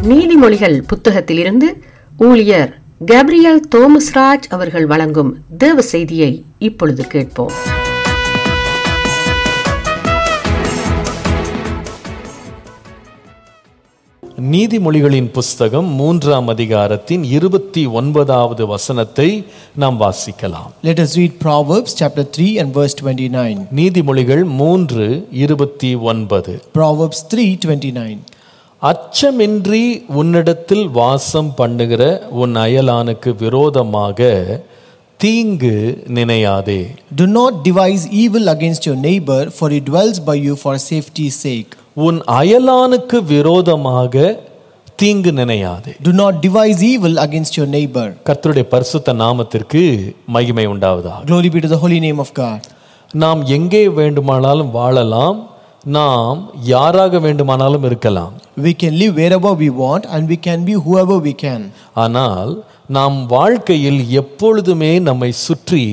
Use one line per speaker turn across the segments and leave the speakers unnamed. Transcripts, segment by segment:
நீதிமொழிகள் புத்தகத்திலிருந்து ஊழியர் கேப்ரியல் தோமஸ்ராஜ் அவர்கள் வழங்கும் தேவ செய்தியை இப்பொழுது கேட்போம்
நீதிமொழிகளின் புஸ்தகம் மூன்றாம் அதிகாரத்தின் இருபத்தி ஒன்பதாவது வசனத்தை நாம் வாசிக்கலாம்
Let us read Proverbs chapter 3 and verse 29.
நீதிமொழிகள் மூன்று இருபத்தி ஒன்பது
Proverbs 3:29.
அச்சமின்றி உன்னிடத்தில் வாசம் பண்ணுகிற உன் அயலானுக்கு விரோதமாக தீங்கு நினையாதே
Do not devise evil against your neighbor, for he dwells by you for safety's sake.
உன் அயலானுக்கு விரோதமாக தீங்கு நினையாதே
Do not devise evil against your neighbor.
கர்த்தருடைய பரிசுத்த நாமத்திற்கு மகிமை உண்டாவதா
Glory be to the holy name of God.
நாம் எங்கே வேண்டுமானாலும் வாழலாம் நாம் யாராக வேண்டுமானாலும் இருக்கலாம்
We can live wherever we want and we can be whoever we can.
ஆனால் நாம் வாழ்க்கையில் எப்பொழுதுமே நம்மை சுற்றி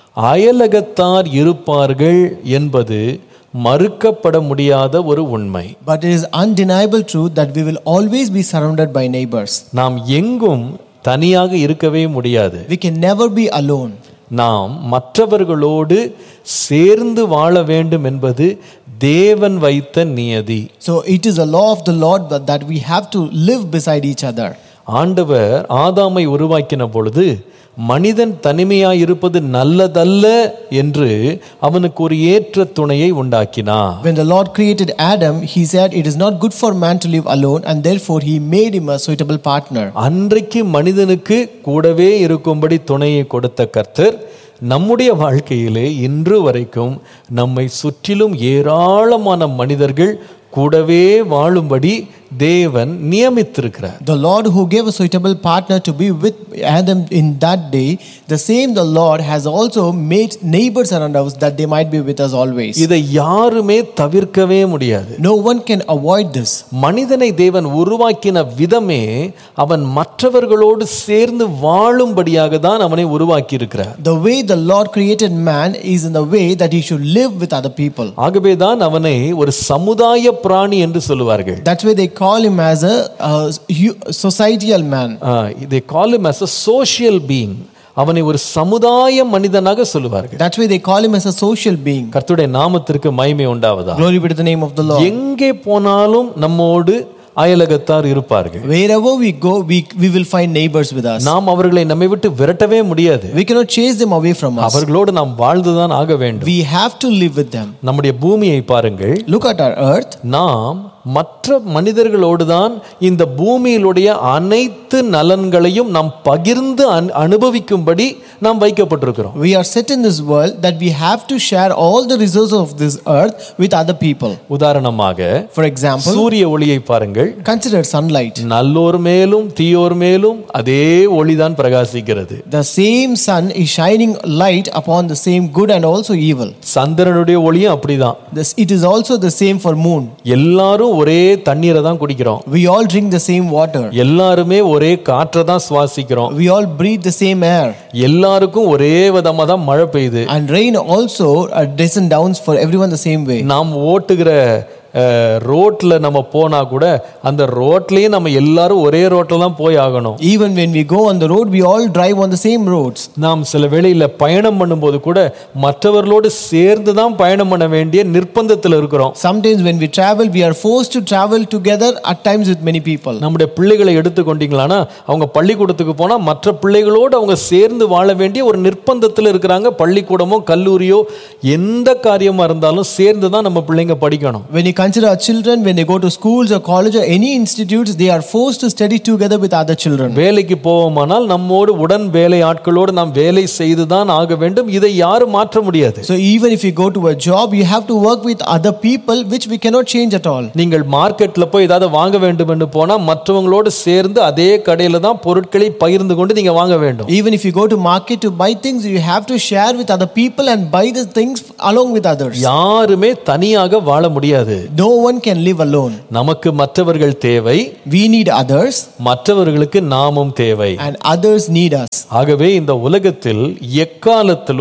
அயலகத்தார் இருப்பார்கள் என்பது மறுக்கப்பட முடியாத ஒரு உண்மை
But it is undeniable truth that we will always be surrounded by neighbors.
நாம் எங்கும் தனியாக இருக்கவே முடியாது
We can never be alone.
நாம் மற்றவர்களோடு சேர்ந்து வாழ வேண்டும் என்பது தேவன் வைத்த நியதி
So it is a law of the Lord that that we have to live beside each other.
ஆண்டவர் ஆதாமை உருவாக்கின பொழுது மனிதன் தனிமையாய் இருப்பது நல்லதல்ல என்று அவனுக்கு ஒரு ஏற்ற துணையை உண்டாக்கினார்
When the Lord created Adam, he said, It is not good for man to live alone, and therefore he made him a suitable partner.
அன்றைக்கு மனிதனுக்கு கூடவே இருக்கும்படி துணையை கொடுத்த கர்த்தர் நம்முடைய வாழ்க்கையிலே இன்று வரைக்கும் நம்மை சுற்றிலும் ஏராளமான மனிதர்கள் கூடவே வாழும்படி தேவன் நியமித்திருக்கிறார்
The Lord who gave a suitable partner to be with Adam in that day, the same the Lord has also made neighbors around us that they might be with us always.
இதை யாருமே தவிர்க்கவே முடியாது
No one can avoid this.
மனிதனை தேவன் உருவாக்கின விதமே அவன் மற்றவர்களோடு சேர்ந்து வாழும்படியாக தான் அவனை உருவாக்கி இருக்கிறார்
The way the Lord created man is in the way that he should live with other people.
ஆகவே தான் அவனை ஒரு சமுதாய பிராணி என்று சொல்லுவார்கள்
That's why they call him as a, uh, hu- societal man.
இதை கால் him as a social being அவனை ஒரு சமுதாய மனிதனாக சொல்லுவார்கள்
That's why they call him as a social being.
கர்த்தருடைய நாமத்திற்கு மகிமை உண்டாவதா
Glory be to the name of the Lord.
எங்கே போனாலும் நம்மோடு அயலகத்தார் இருப்பார்கள்
Wherever we go, we, we will find neighbors with us.
நாம் அவர்களை நம்மை விட்டு விரட்டவே முடியாது
We cannot chase them away from us.
அவர்களோடு நாம் வாழ்ந்துதான் ஆக வேண்டும்
We have to live with them.
நம்முடைய பூமியை பாருங்கள்
Look at our earth.
நாம் மற்ற மனிதர்களோடு தான் இந்த பூமியிலுடைய அனைத்து நலன்களையும் நாம் பகிர்ந்து அனு- அனுபவிக்கும்படி நாம் வைக்கப்பட்டிருக்கிறோம்
We are set in this world that we have to share all the resources of this earth with other people.
உதாரணமாக
For example,
சூரிய ஒளியை பாருங்கள்
consider sunlight.
நல்லோர் மேலும் தீயோர் மேலும் அதே ஒளிதான் பிரகாசிக்கிறது
The same sun is shining light upon the same good and also evil.
சந்திரனுடைய ஒளியும் அப்படிதான்
This, it is also the same for moon.
எல்லாரும் ஒரே தண்ணீரை தான் குடிக்கிறோம்
We all drink the same water.
எல்லாருமே ஒரே காற்றை தான் சுவாசிக்கிறோம்
We all breathe the same air.
எல்லாருக்கும் ஒரே விதமா தான் மழை பெய்யுது
And rain also uh, descend downs for everyone the same way.
நாம் ஓட்டுகிற அஹ், ரோட்ல நம்ம போனா கூட அந்த ரோட்லயும் நம்ம எல்லாரும் ஒரே ரோட்ல தான் போய் ஆகணும்
Even when we go on the road, we all drive on the same roads.
நாம் சில வேளையில பயணம் பண்ணும்போது கூட மற்றவர்களோடு சேர்ந்து தான் பயணம் பண்ண வேண்டிய நிர்பந்தத்தில் இருக்கிறோம்
Sometimes when we travel, we are forced to travel together at times with many people.
நம்முடைய பிள்ளைகளை எடுத்துக்கொண்டீங்களானா அவங்க பள்ளிக்கூடத்துக்கு போனா மற்ற பிள்ளைகளோடு அவங்க சேர்ந்து வாழ வேண்டிய ஒரு நிர்பந்தத்தில் இருக்கிறாங்க பள்ளிக்கூடமோ கல்லூரியோ எந்த காரியமா இருந்தாலும் சேர்ந்து தான் நம்ம பிள்ளைங்க படிக்கணும்
When you consider our children, when they go to schools or college or any institutes, they are forced to study together with other children.
வேலைக்கு போவோமானால் நம்மோடு உடன் வேலை ஆட்களோடு நாம் வேலை செய்துதான் ஆக வேண்டும் இதை யாரும் மாற்ற முடியாது
So even if you go to a job, you have to work with other people, which we cannot change at all.
நீங்கள் மார்க்கெட்ல போய் ஏதாவது வாங்க வேண்டும் என்று போனா மற்றவங்களோடு சேர்ந்து அதே கடையில தான் பொருட்களை பகிர்ந்து கொண்டு நீங்க வாங்க வேண்டும்
Even if you go to market to buy things, you have to share with other people and buy the things along with others.
யாருமே தனியாக வாழ முடியாது
No one can live alone.
நமக்கு மற்றவர்கள் தேவை
We need others
மற்றவர்களுக்கு நாமும் தேவை
and others need us.
ஆகவே இந்த உலகத்தில் எக்காலத்திலும்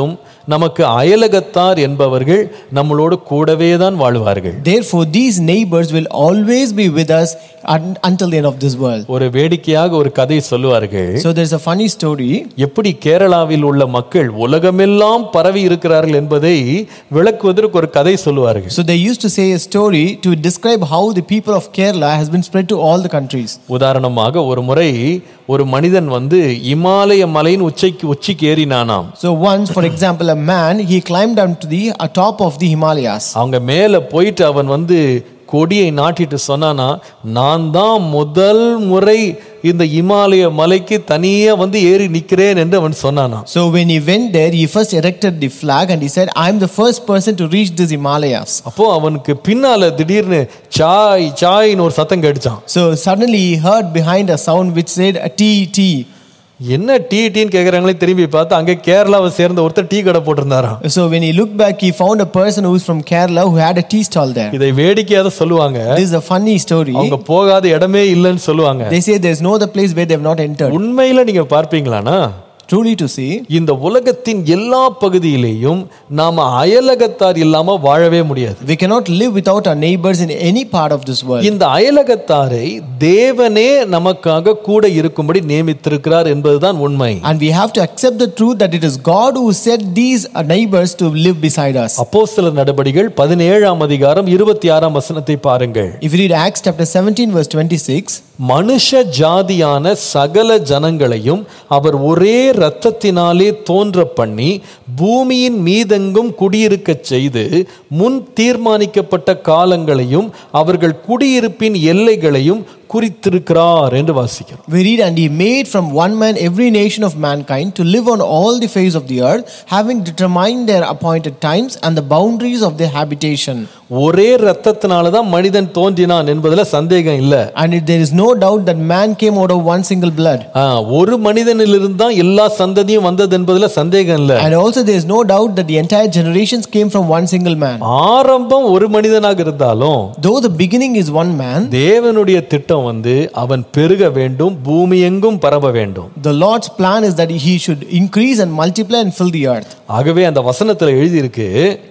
நமக்கு அயலகத்தார் என்பவர்கள் நம்மளோடு கூடவே தான் வாழ்வார்கள்
Therefore, these neighbors will always be with us un- until the end of this world.
ஒரு வேடிக்கையாக ஒரு கதை சொல்லுவார்கள்
So, there's a funny story.
எப்படி கேரளாவில் உள்ள மக்கள் உலகமெல்லாம் பரவி இருக்கிறார்கள் என்பதை விளக்குவதற்கு ஒரு கதை சொல்லுவார்கள்
So, they used to say a story to describe how the people of Kerala has been spread to all the countries.
உதாரணமாக ஒரு முறை ஒரு மனிதன் வந்து இமாலய மலையின் உச்சிக்கு உச்சிக்கு ஏறினானாம்
So, once, for example, a man he climbed up to the uh, top of the Himalayas.
அவங்க மேலே போயிட்டு அவன் வந்து கொடியை நாட்டிட்டு சொன்னானா நான் தான் முதல் முறை இந்த இமாலய மலைக்கு தனியா வந்து ஏறி நிக்கிறேன் என்று அவன் சொன்னானா
So, when he went there, he first erected the flag and he said, I'm the first person to reach this Himalayas.
அப்போ அவனுக்கு பின்னால திடீர்னு சாய் சாய்னு ஒரு சத்தம் கேட்டுச்சான்
So, suddenly he heard behind a sound which said, Tea, tea.
என்ன tea டீன்னு கேட்குறாங்களே திரும்பி பார்த்து அங்கே கேரளாவை சேர்ந்த ஒருத்தர் டீ கடை போட்டிருந்தாராம்
So, when he looked back, he found a person who is from Kerala who had a tea stall there.
இதை வேடிக்கையாக தான் சொல்லுவாங்க
This is a funny story.
அவங்க போகாத இடமே இல்லைன்னு சொல்லுவாங்க
They say there's no other place where they have not entered.
உண்மையில நீங்க பார்ப்பீங்களானா
Truly to see,
இந்த உலகத்தின் எல்லா பகுதியிலேயும் நாம அயலகத்தார் இல்லாம வாழவே முடியாது
we cannot live without our neighbors in any part of this world.
இந்த அயலகத்தாரை தேவனே நமக்காக கூட இருக்கும்படி நியமித்திருக்கிறார் என்பதுதான் உண்மை
And we have to accept the truth that it is God who set these uh, neighbors to live beside us.
அப்போஸ்தலர் நடபடிகள் பதினேழாம் அதிகாரம் இருபத்தி ஆறாம் வசனத்தை பாருங்கள்
If you read Acts chapter 17, verse 26,
மனுஷ ஜாதியான சகல ஜனங்களையும் அவர் ஒரே இரத்தத்தினாலே தோன்ற பண்ணி பூமியின் மீதெங்கும் குடியிருக்கச் செய்து முன் தீர்மானிக்கப்பட்ட காலங்களையும் அவர்கள் குடியிருப்பின் எல்லைகளையும் குறித்திருக்கிறார் என்று வாசிக்கிறோம்
we read, And he made from one man every nation of mankind to live on all the face of the earth, having determined their appointed times and the boundaries of their habitation.
ஒரே இரத்தத்தினால தான் மனிதன் தோன்றினான் என்பதுல சந்தேகம் இல்லை
And it, there is no doubt that man came out of one single blood.
ஆ, ஒரு மனிதனிலிருந்து தான் எல்லா சந்ததியும் வந்தது என்பதுல சந்தேகம் இல்லை
And also, there is no doubt that the entire generations came from one single man.
ஆரம்பம் ஒரு மனிதனாக இருந்தாலும்
Though the beginning is one man,
தேவனுடைய திட்டம் வந்து அவன் பெருக வேண்டும் பூமி எங்கும் பரவ வேண்டும்
the Lord's plan is that he should increase and multiply and fill the earth.
ஆகவே அந்த வசனத்துல எழுதியிருக்கு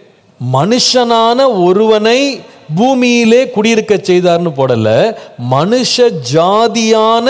மனுஷனான ஒருவனை பூமியிலே குடியிருக்க செய்தார்னு போடல மனுஷ ஜாதியான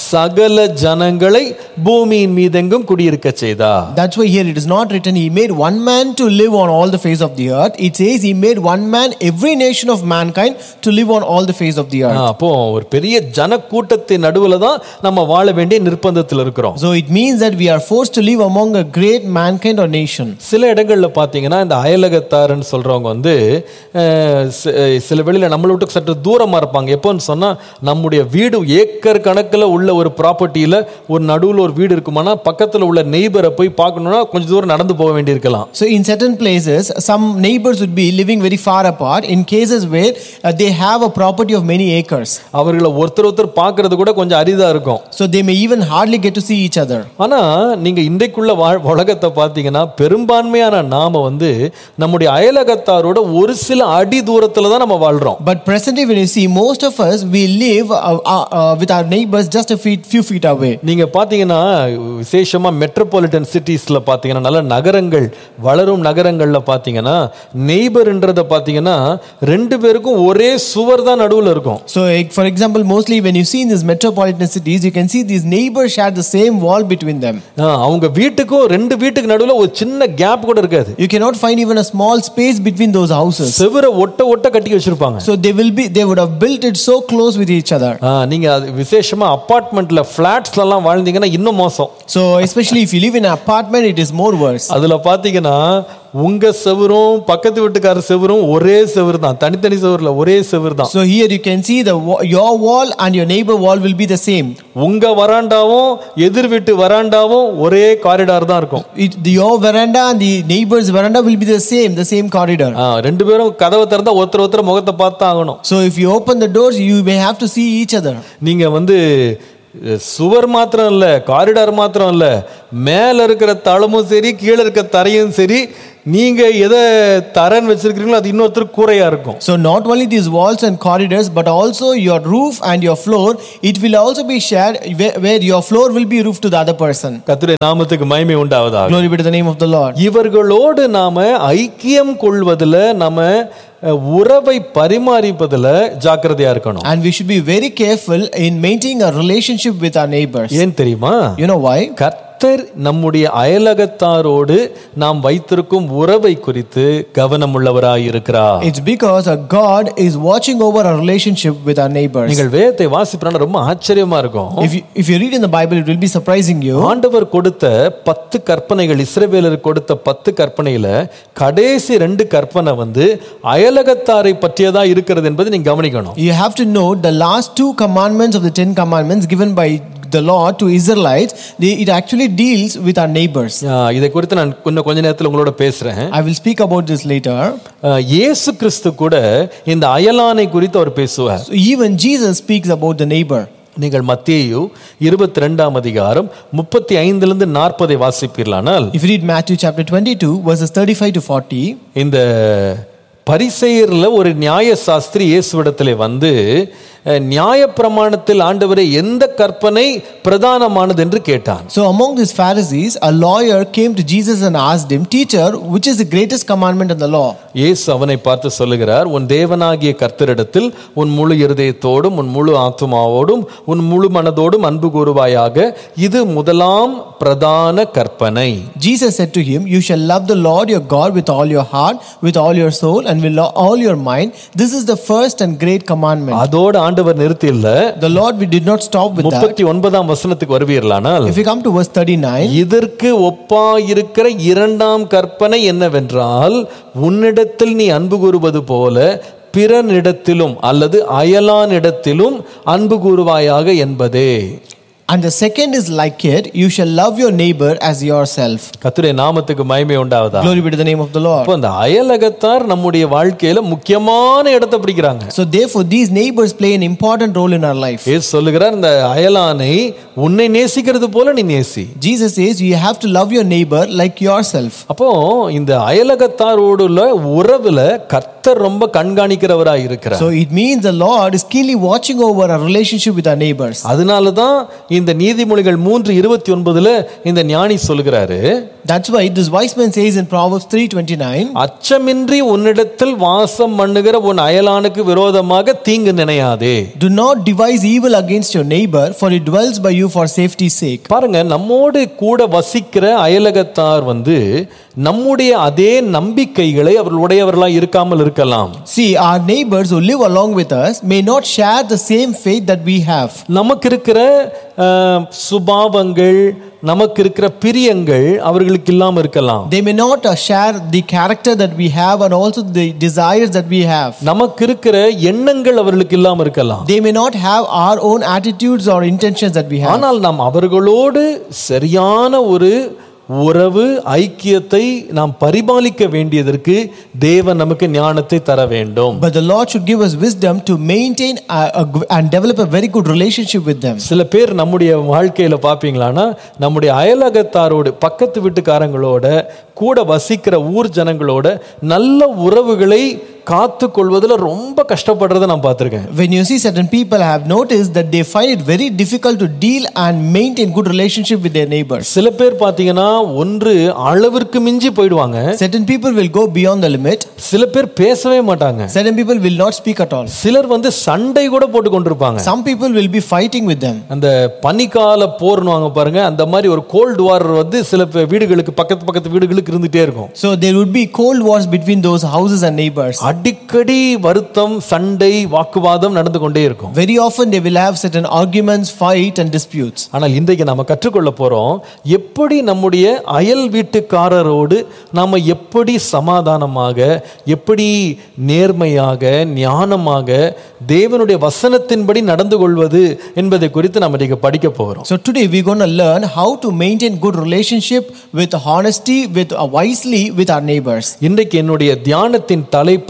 சகல ஜனங்களை பூமியின் மீதெங்கும் குடியிருக்க செய்தார்
That's why here it is not written, He made one man to live on all the face of the earth. It says, He made one man, every nation of mankind, to live on all the face of the
ah,
earth.
அப்போ ஒரு பெரிய ஜனக்கூட்டத்தின் நடுவுல தான் நம்ம வாழ வேண்டிய நிர்பந்தத்தில் இருக்கிறோம்
So it means that we are forced to live among a great mankind or nation.
சில இடங்கள்ல பார்த்தீங்கன்னா இந்த அயலகத்தாருன்னு சொல்றவங்க வந்து அஹ், சி- சில வெளியில நம்மளை விட்டு சற்று தூரமா இருப்பாங்க எப்போன்னு சொன்னா நம்முடைய வீடு ஏக்கர் கணக்குல உள்ள ஒரு ப்ராப்பர்ட்டியில ஒரு நடுவுல ஒரு வீடு இருக்குமானா பக்கத்துல உள்ள நெய்பரை போய் பார்க்கணும்னா கொஞ்சம் தூரம் நடந்து போக வேண்டியிருக்கலாம்
So in certain places, some neighbors would be living very far apart in cases where uh, they have a property of many acres.
அவர்களை ஒருத்தர் ஒருத்தர் பார்க்கறது கூட கொஞ்சம் அரிதா இருக்கும்
So they may even hardly get to see each other.
ஆனா நீங்க இன்றைக்குள்ள வாழ் உலகத்தை பார்த்தீங்கன்னா பெரும்பான்மையான நாம வந்து நம்முடைய அயலகத்தாரோட ஒரு சில அடி தூரத்துல தான் நம்ம வாழ்றோம்
But presently, when you see most of us, we live uh, uh, uh, with our neighbors just a feet, few feet away.
நீங்க பாத்தீங்கன்னா விசேஷமா மெட்ரோபாலிட்டன் சிட்டிஸ்ல பாத்தீங்கன்னா நல்ல நகரங்கள் வளரும் நகரங்கள்ல பாத்தீங்கன்னா நெய்பர்ன்றத பாத்தீங்கன்னா ரெண்டு பேருக்கும் ஒரே சுவர் தான் நடுவுல இருக்கும்
So, like, for example, mostly when you see in these metropolitan cities, you can see these neighbors share the same wall between them.
ஆ, அவங்க வீட்டுக்கும் ரெண்டு வீட்டுக்கு நடுவுல ஒரு சின்ன கேப் கூட இருக்காது
You cannot find even a small space between those houses.
செவரை ஒட்ட ஒட்ட கட்டி வச்சிருப்பாங்க
So they will be, they would have built it so close with each other.
ஆ, நீங்க அது விசேஷமா அப்பார்ட்மெண்ட்ல பிளாட்ஸ்ல எல்லாம் வாழ்ந்தீங்கன்னா இன்னும் மோசம்
So especially if you live in an apartment, it is more worse.
அதுல பாத்தீங்கன்னா உங்க செவரும் பக்கத்து வீட்டுக்கார செவரும் ஒரே செவரு தான் தனித்தனி செவருல ஒரே செவரு தான்
So here you can see the wa- your wall and your neighbor wall will be the same.
உங்க வராண்டாவும் எதிர் வீட்டு வராண்டாவும் ஒரே காரிடார் தான் இருக்கும்
It, the, your veranda and the neighbor's veranda will be the same, the same corridor.
ஆ, ரெண்டு பேரும் கதவை திறந்தா ஒருத்தர் ஒருத்தர் முகத்தை பார்த்து தான் ஆகணும்
So if you open the doors, you may have to see each other.
நீங்க வந்து அஹ், சுவர் மாத்திரம் இல்ல காரிடார் மாத்திரம் இல்ல மேல இருக்கிற தளமும் சரி கீழே இருக்கிற தரையும் சரி நீங்க எதை தரன்னு வச்சிருக்கீங்களோ அது இன்னொருத்தருக்கு கூரையா இருக்கும்
So not only these walls and corridors, but also your roof and your floor, it will also be shared where, where your floor will be roofed to the other person.
கர்த்தருடைய நாமத்துக்கு மகிமை உண்டாவதாக
Glory be to the name of the Lord.
இவர்களோடு நாம ஐக்கியம் கொள்வதுல நம்ம அஹ், உறவை பரிமாறிப்பதுல ஜாக்கிரதையா இருக்கணும்
And we should be very careful in maintaining a relationship with our neighbors.
ஏன் தெரியுமா
You know why?
கர்த்தர் நம்முடைய அயலகத்தாரோடு நாம் வைத்திருக்கும் உறவை குறித்து கவனம் உள்ளவராய் இருக்கிறார்
It's because our God is watching over our relationship with our neighbors.
நீங்கள் வேதத்தை வாசிப்பா ரொம்ப ஆச்சரியமா இருக்கும்
If you, if you read in the Bible, it will be surprising you.
ஆண்டவர் கொடுத்த பத்து கற்பனைகள் இஸ்ரவேலருக்கு கொடுத்த பத்து கற்பனையில கடைசி ரெண்டு கற்பனை வந்து அயலகத்தாரை பற்றியதா இருக்கிறது என்பதை நீங்க கவனிக்கணும்
You have to note the last two commandments of the Ten Commandments given by the Lord to Israelites, they, it actually deals with our neighbors.
ஆ, இதை குறித்து நான் இன்னும் கொஞ்ச நேரத்தில் உங்களோட பேசுறேன்
I will speak about this later.
ஆ, இயேசு கிறிஸ்து கூட இந்த அயலானை குறித்து அவர் பேசுவார்
So even Jesus speaks about the neighbor.
நீங்கள் மத்தேயு இருபத்தி ரெண்டாம் அதிகாரம் முப்பத்தி ஐந்துலேருந்து நாற்பதை வாசிப்பீர்களானால்
If you read Matthew chapter 22, verses 35 to 40,
இந்த பரிசெயர்ல ஒரு நியாய சாஸ்திரி இயேசுவிடத்திலே வந்து அஹ், நியாயப்பிரமாணத்தில் ஆண்டவரை எந்த கற்பனை பிரதானமானது என்று கேட்டான்
so among these Pharisees, a lawyer came to Jesus and asked him, Teacher, which is the greatest commandment in the law?
இயேசு அவனை பார்த்து சொல்லுகிறார் உன் தேவனாகிய கர்த்தரிடத்தில் உன் முழு இருதயத்தோடும் உன் முழு ஆத்துமாவோடும் உன் முழு மனதோடும் அன்பு கூறுவாயாக இது முதலாம் பிரதான கற்பனை
Jesus said to him, You shall love the Lord your God with all your heart, with all your soul, and with all your mind. This is the first and great commandment.
அதோடு ஆண்டவர் நிறுத்தி இல்ல
The Lord, we did not stop with that.
முப்பத்தி ஒன்பதாம் வசனத்துக்கு வருவீர்களானால்
If we come to verse 39,
இதற்கு ஒப்பாயிருக்கிற இரண்டாம் கற்பனை என்னவென்றால் உன்னிடத்தில் நீ அன்பு கூறுவது போல பிறனிடத்திலும் அல்லது அயலானிடத்திலும் அன்பு கூறுவாயாக என்பதே
and the second is like it, you shall love your neighbor as yourself.
கர்த்தருடைய நாமத்துக்கு மகிமை உண்டாவதா
Glory be to the name of the Lord.
அப்போ அந்த அயலகத்தார் நம்முடைய வாழ்க்கையில முக்கியமான இடத்தை பிடிக்கிறாங்க
So therefore, these neighbors play an important role in our life.
ஏசு சொல்லுகிறார் இந்த அயலானை உன்னை நேசிக்கிறது போல நீ நேசி
Jesus says you have to love your neighbor like yourself.
அப்போ இந்த அயலகத்தாரோடு உள்ள உறவுல கர்த்தர் ரொம்ப கண்காணிக்கிறவராய் இருக்கிறார்
So it means the Lord is keenly watching over our relationship with our neighbors.
அதனால தான் இந்த நீதிமொழிகள் மூன்று இருபத்தி ஒன்பதுல இந்த ஞானி சொல்லுகிறாரு
That's why this wise man says in Proverbs 3:29,
அச்சமின்றி உன்னிடத்தில் வாசம் பண்ணுகிற உன் அயலானுக்கு விரோதமாக தீங்கு நினையாதே
Do not devise evil against your neighbor, for he dwells by you for safety's sake.
பாருங்க நம்மோடு கூட வசிக்கிற அயலகத்தார் வந்து நம்முடைய அதே நம்பிக்கைகளை அவர்கள் உடையவர்களாக இருக்காமல் இருக்கலாம்
See, our neighbors who live along with us may not share the same faith that we have.
நமக்கு இருக்கிற அஹ், சுபாவங்கள் நமக்கு இருக்கிற பிரியங்கள் அவர்களுக்கு இல்லாம இருக்கலாம்
They may not uh, share the character that we have and also the desires that we have.
நமக்கு இருக்கிற எண்ணங்கள் அவர்களுக்கு இல்லாம இருக்கலாம்
They may not have our own attitudes or intentions that we have.
ஆனால் நாம் அவர்களோடு சரியான ஒரு உறவு ஐக்கியத்தை நாம் பரிபாலிக்க வேண்டியதற்கு தேவன் நமக்கு ஞானத்தை தர வேண்டும்
But the Lord should give us wisdom to maintain a, a g- and develop a very good relationship with them.
சில பேர் நம்முடைய வாழ்க்கையில பாப்பீங்களான்னா நம்முடைய அயலகத்தாரோடு பக்கத்து வீட்டுக்காரங்களோட கூட வசிக்கிற ஊர் ஜனங்களோட நல்ல உறவுகளை காத்து கொள்வதில் ரொம்ப கஷ்டப்படுறதை நான் பார்த்துருக்கேன்
When you see certain people, I have noticed that they find it very difficult to deal and maintain good relationship with their neighbors.
சில பேர் பார்த்தீங்கன்னா ஒன்று அளவிற்கு மிஞ்சி போயிடுவாங்க
Certain people will go beyond the limit.
சில பேர் பேசவே மாட்டாங்க
Certain people will not speak at all.
சிலர் வந்து சண்டை கூட போட்டு கொண்டிருப்பாங்க
Some people will be fighting with them.
அந்த பனிக்கால போர்னுவாங்க பாருங்க அந்த மாதிரி ஒரு கோல்டு வார் வந்து சில பே- வீடுகளுக்கு பக்கத்து பக்கத்து வீடுகளுக்கு இருந்துட்டே இருக்கும்
So there would be cold wars between those houses and neighbors.
அடிக்கடி வருத்தம் சண்டை வாக்குவாதம் நடந்து கொண்டே இருக்கும்
Very often they will have certain arguments, fight, and disputes.
ஆனால் இன்றைக்கு நாம கற்றுக்கொள்ள போறோம் எப்படி நம்முடைய அயல் வீட்டுக்காரரோடு நாம எப்படி சமாதானமாக எப்படி நேர்மையாக ஞானமாக தேவனுடைய வசனத்தின்படி நடந்து கொள்வது என்பதை குறித்து நம்ம இன்னைக்கு படிக்க போகிறோம்
So today we're going to learn how to maintain good relationship with honesty, with uh, wisely with our neighbors.
இன்றைக்கு என்னுடைய தியானத்தின் தலைப்பு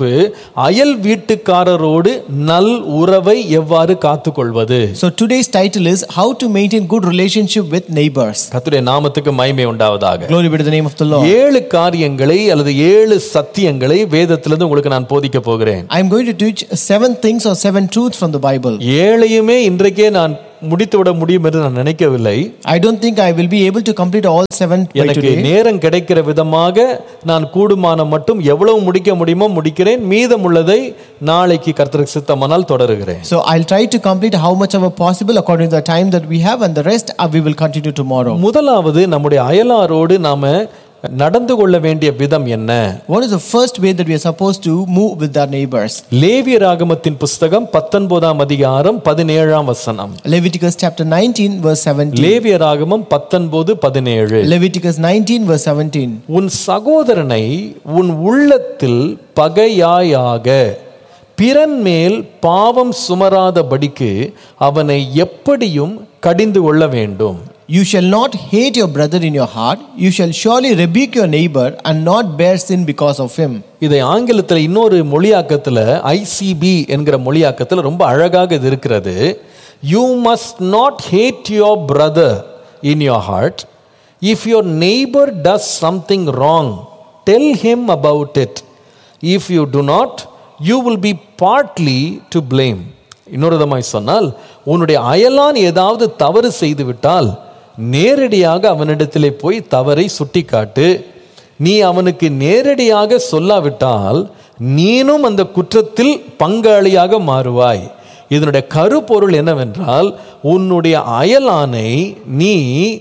தலைப்பு அயல் வீட்டுக்காரரோடு நல் உறவை எவ்வாறு காத்துக்கொள்வது
So today's title is How to Maintain Good Relationship with Neighbors.
கர்த்தருடைய நாமத்துக்கு மகிமை உண்டாவதாக
Glory be to the name of the Lord.
ஏழு காரியங்களை அல்லது ஏழு சத்தியங்களை வேதத்திலிருந்து உங்களுக்கு நான் போதிக்க போகிறேன்
I am going to teach seven things or seven truths from the Bible.
ஏழையுமே இன்றைக்கே நான் முடித்து விட முடியும் என்று நான் நினைக்கவில்லை
I don't think I will be able to complete all seven by
எனக்கு
today.
நேரம் கிடைக்கிற விதமாக நான் கூடுமான மட்டும் எவ்வளவு முடிக்க முடியுமோ முடிக்கிறேன் மீதமுள்ளதை நாளைக்கு கர்த்தருக்கு சித்தமானால் தொடருகிறேன்
So I'll try to complete how much ever possible according to the time that we have, and the rest uh, we will continue tomorrow.
முதலாவது நம்முடைய அயலாரோடு நாம நடந்து கொள்ள வேண்டிய விதம் என்ன
What is the first way that we are supposed to move with our neighbors?
லேவிய ராகமத்தின் புஸ்தகம் பத்தொன்பதாம் அதிகாரம் பதினேழாம் வசனம்
Leviticus chapter 19, verse 17.
லேவிய ராகமம் பத்தொன்பது பதினேழு
Leviticus 19, verse 17.
உன் சகோதரனை உன் உள்ளத்தில் பகையாயாக பிறன் மேல் பாவம் சுமராதபடிக்கு அவனை எப்படியும் கடிந்து கொள்ள வேண்டும்
You shall not hate your brother in your heart. You shall surely rebuke your neighbor and not bear sin because of him.
இதை ஆங்கிலத்தில் இன்னொரு மொழியாக்கத்தில் ஐசிபி என்கிற மொழியாக்கத்தில் ரொம்ப அழகாக இது இருக்கிறது you must not hate your brother in your heart if your neighbour does something wrong tell him about it if you do not you will be partly to blame இன்னொரு விதமாய் சொன்னால் உன்னுடைய அயலான் ஏதாவது தவறு செய்து விட்டால் நேரடியாக அவனிடத்திலே போய் தவறை சுட்டிக்காட்டு நீ அவனுக்கு நேரடியாக சொல்லாவிட்டால் நீனும் அந்த குற்றத்தில் பங்காளியாக மாறுவாய் இதனுடைய கருப்பொருள் என்னவென்றால் உன்னுடைய அயலானை நீ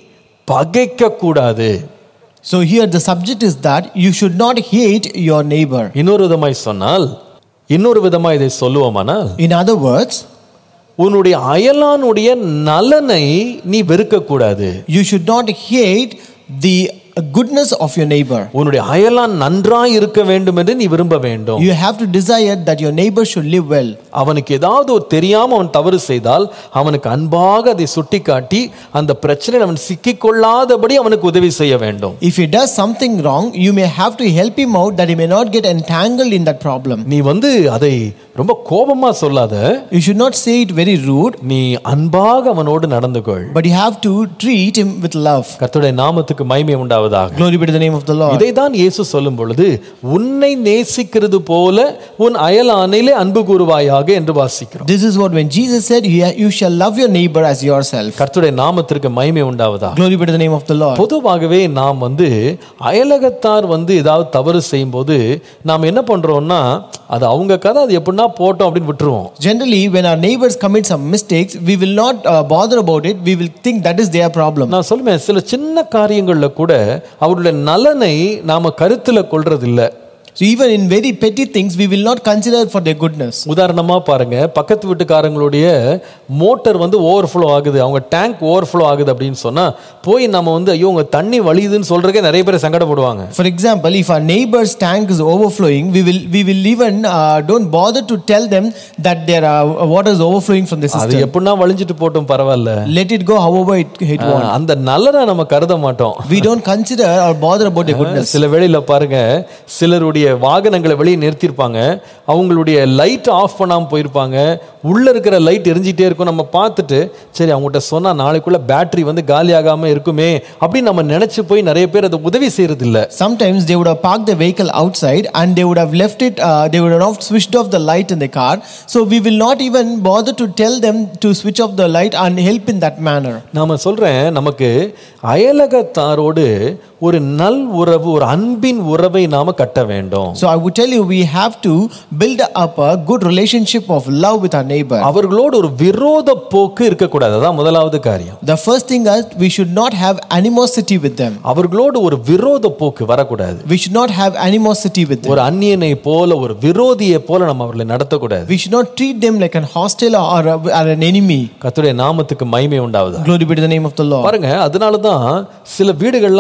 பகைக்க கூடாது
So here the subject is that you should not hate your neighbor.
இன்னொரு விதமாய் சொன்னால் இன்னொரு விதமாய் இதை சொல்லுவோமானால்
In other words,
உன்னுடைய அயலானுடைய நலனை நீ வெறுக்க கூடாது
you should not hate the goodness of your neighbor.
உன்னுடைய அயலான் நன்றாய் இருக்க வேண்டும் என்று நீ விரும்ப வேண்டும்
You have to desire that your neighbor should live well.
அவனுக்கு ஏதாவது ஒரு தெரியாம அவன் தவறு செய்தால் அவனுக்கு அன்பாக அதை சுட்டிக்காட்டி அந்த பிரச்சனையில் அவன் சிக்கிக்கொள்ளாதபடி அவனுக்கு உதவி செய்ய வேண்டும்
If he does something wrong, you may have to help him out that he may not get entangled in that problem.
நீ வந்து அதை ரொம்ப கோபமா சொல்லாத
You should not say it very rude,
நீ அன்பாக அவனோடு நடந்து கொள்
but you have to treat him with love.
கர்த்தருடைய நாமத்துக்கு மகிமை உண்டாவதாக
Glory be to the name of the Lord.
இதைதான் இயேசு சொல்லும் பொழுது உன்னை நேசிக்கிறது போல உன் அயலானிலே அன்பு கூறுவாயாக என்று வாசிக்கிறோம்
This is what when Jesus said, "You you shall love your neighbor as yourself.
கர்த்தருடைய நாமத்திற்கு மகிமை உண்டாவதாக
Glory be to the name of the Lord.
பொதுவாகவே நாம் வந்து அயலகத்தார் வந்து ஏதாவது தவறு செய்யும்போது நாம் என்ன பண்றோம்னா அது அவங்க கதை அது எப்படின்னா போட்டோம் அப்படின்னு விட்டுருவோம்
Generally, when our neighbors commit some mistakes, we will not uh, bother about it. We will think that is their problem.
நான் சொல்லுவேன் சில சின்ன காரியங்கள்ல கூட அவருடைய நலனை நாம கருத்துல கொள்றதில்ல
So even in very petty things, we will not consider for their goodness.
உதாரணமா பாருங்க பக்கத்து வீட்டுக்காரங்களுடைய மோட்டார் வந்து ஓவர்ஃப்ளோ ஆகுது அவங்க டேங்க் ஓவர்ஃப்ளோ ஆகுது அப்படின்னு சொன்னா போய் நம்ம வந்து ஐயோ உங்க தண்ணி வழியுதுன்னு சொல்றதுக்கே நிறைய பேர் சங்கடப்படுவாங்க
For example, if our neighbor's tank is overflowing, we will we will even uh, don't bother to tell them that their uh, water is overflowing from the
அது
system.
எப்படின்னா வழிஞ்சிட்டு போட்டும் பரவாயில்ல
Let it go however it, it
ah,
wants.
அந்த நலனை நம்ம கருத மாட்டோம்
We don't consider or bother about their goodness.
சில வேளையில பாருங்க சிலருடைய வாகனங்களை வெளியே நிறுத்தியிருப்பாங்க அவங்களுடைய லைட் ஆஃப் பண்ணாம போயிருப்பாங்க உள்ள இருக்கிற லைட் எரிஞ்சிட்டே இருக்கும் நம்ம பார்த்துட்டு சரி அவங்ககிட்ட சொன்னா நாளைக்குள்ள பேட்டரி வந்து காலியாகாம இருக்குமே அப்படின்னு நம்ம நினைச்சு போய் நிறைய பேர் அதை உதவி செய்யறது இல்ல
Sometimes they would have parked the vehicle outside and they would have left it, uh, they would have not switched off the light in the car. So we will not even bother to tell them to switch off the light and help in that manner.
நாம சொல்றேன் நமக்கு அயலகத்தாரோடு ஒரு நல் உறவு ஒரு அன்பின் உறவை நாம கட்ட வேண்டும்
So I would tell you, we have to build up a good relationship of love with our neighbor.
அவர்களோடு ஒரு விரோத போக்கு இருக்கக்கூடாது அதான் முதலாவது காரியம்
The first thing is we should not have animosity with them.
அவர்களோடு ஒரு விரோத போக்கு வரக்கூடாது
We should not have animosity with them.
ஒரு அந்நியனை போல ஒரு விரோதியை போல நம்ம அவர்களை நடத்தக்கூடாது
We should not treat them like an hostile or, a, or an enemy.
கர்த்தருடைய நாமத்துக்கு மகிமை உண்டாவதா
Glory be to the name of the Lord.
பாருங்க அதனால தான் சில வீடுகள்லாம் பார்த்தீங்கன்னா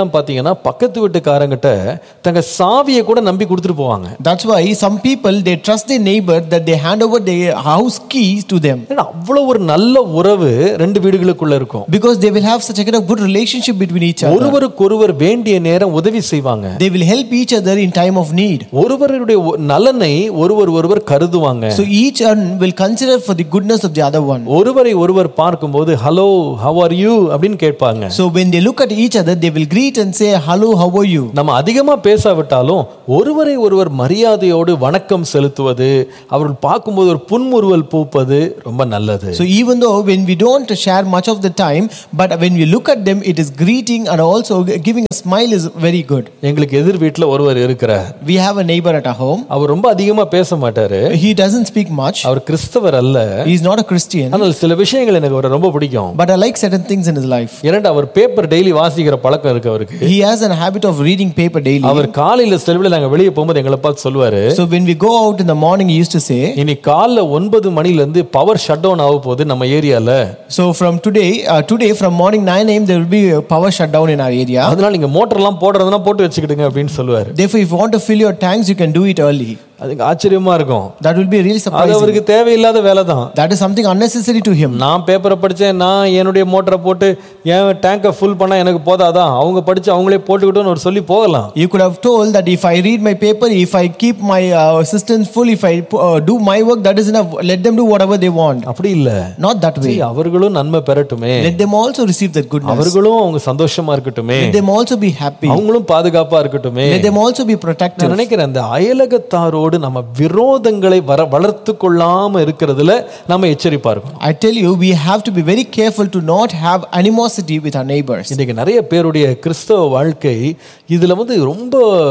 பாத்தீங்கன்னா பக்கத்து வீட்டுக்காரங்கிட்ட தங்க சாவியை கூட நம்பி கொடுத்துட்டு போவாங்க
That's why some people they trust their neighbor that they hand over their house keys to them
ஏன்னா அவ்வளவு ஒரு நல்ல உறவு ரெண்டு வீடுகளுக்குள்ள இருக்கும்
because they will have such a kind of good relationship between each other.
ஒருவருக்கொருவர் வேண்டிய நேரம் உதவி செய்வாங்க
They will help each other in time of need.
ஒருவருடைய ஒ- நலனை ஒருவர் ஒருவர் கருதுவாங்க
So each one will consider for the goodness of the other one.
ஒருவரை ஒருவர் பார்க்கும்போது ஹலோ ஹவ் ஆர் யூ அப்படின்னு கேட்பாங்க
So when they look at each other, they will greet and say, Hello, how are you?
நம்ம அதிகமா பேசாவிட்டாலும் ஒருவரை ஒருவர் மரியாதையோடு வணக்கம் செலுத்துவது அவர்கள் பார்க்கும்போது ஒரு புன்முறுவல் பூப்பது ரொம்ப நல்லது
So even though when we don't share much of the time, but when we look at them, it is greeting and also giving a smile is very good.
எங்களுக்கு எதிர் வீட்டில் ஒருவர் இருக்கிறார்
We have a neighbor at our home.
அவர் ரொம்ப அதிகமா பேச மாட்டாரு
He doesn't speak much.
அவர் கிறிஸ்தவர் அல்ல
He is not a Christian,
ஆனால் சில விஷயங்கள் எனக்கு அவரை ரொம்ப பிடிக்கும்
but I like certain things in his life.
இரண்டு அவர் பேப்பர் டெய்லி வாசிக்கிற பழக்கம் இருக்கு அவருக்கு
He has a habit of reading paper daily.
அவர் காலையில செலவில் நாங்க வெளியே போகும்போது எங்களை பார்த்து சொல்லுவாரு
So when we go out in the morning, he used to say,
இனி காலைல ஒன்பது மணில இருந்து பவர் ஷட் டவுன் ஆக போகுது நம்ம ஏரியால
So from today, uh, today from morning 9 a.m. there will be a power shutdown in our area.
அதனால நீங்க மோட்டர்லாம் போடுறதுனா போட்டு வச்சுக்கிடுங்க அப்படின்னு சொல்லுவாரு
Therefore, if you want to fill your tanks, you can do it early.
அதுக்கு ஆச்சரியமா இருக்கும்
That will be really
அது
surprising.
அவருக்கு தேவையில்லாத வேலை தான்
That is something unnecessary to him.
நான் பேப்பரை படிச்சேன் நான் என்னுடைய மோட்டரை போட்டு என் டேங்கை ஃபுல் பண்ணா எனக்கு போதாதான் அவங்க படிச்சு அவங்களே போட்டுக்கிட்டோன்னு ஒரு சொல்லி போகலாம்
You could have told that if I read my paper, if I keep my uh, systems full, if I uh, do my work, that is enough. Let them do whatever they want.
அப்படி இல்ல
Not that way.
சரி, அவர்களும் நன்மை பெறட்டுமே
Let them also receive that goodness.
அவர்களும் அவங்க சந்தோஷமா இருக்கட்டுமே
Let them also be happy.
அவங்களும் பாதுகாப்பா இருக்கட்டுமே
Let them also be protected.
நான் நினைக்கிறேன் அந்த அயலகத்தாரோடு நம்ம விரோதங்களை வர வளர்த்து கொள்ளாம இருக்கிறதுல நம்ம எச்சரிப்பா இருக்கணும்
I tell you, we have to be very careful to not have animosity with our neighbors.
இன்னைக்கு நிறைய பேருடைய கிறிஸ்தவ வாழ்க்கை இதுல வந்து ரொம்ப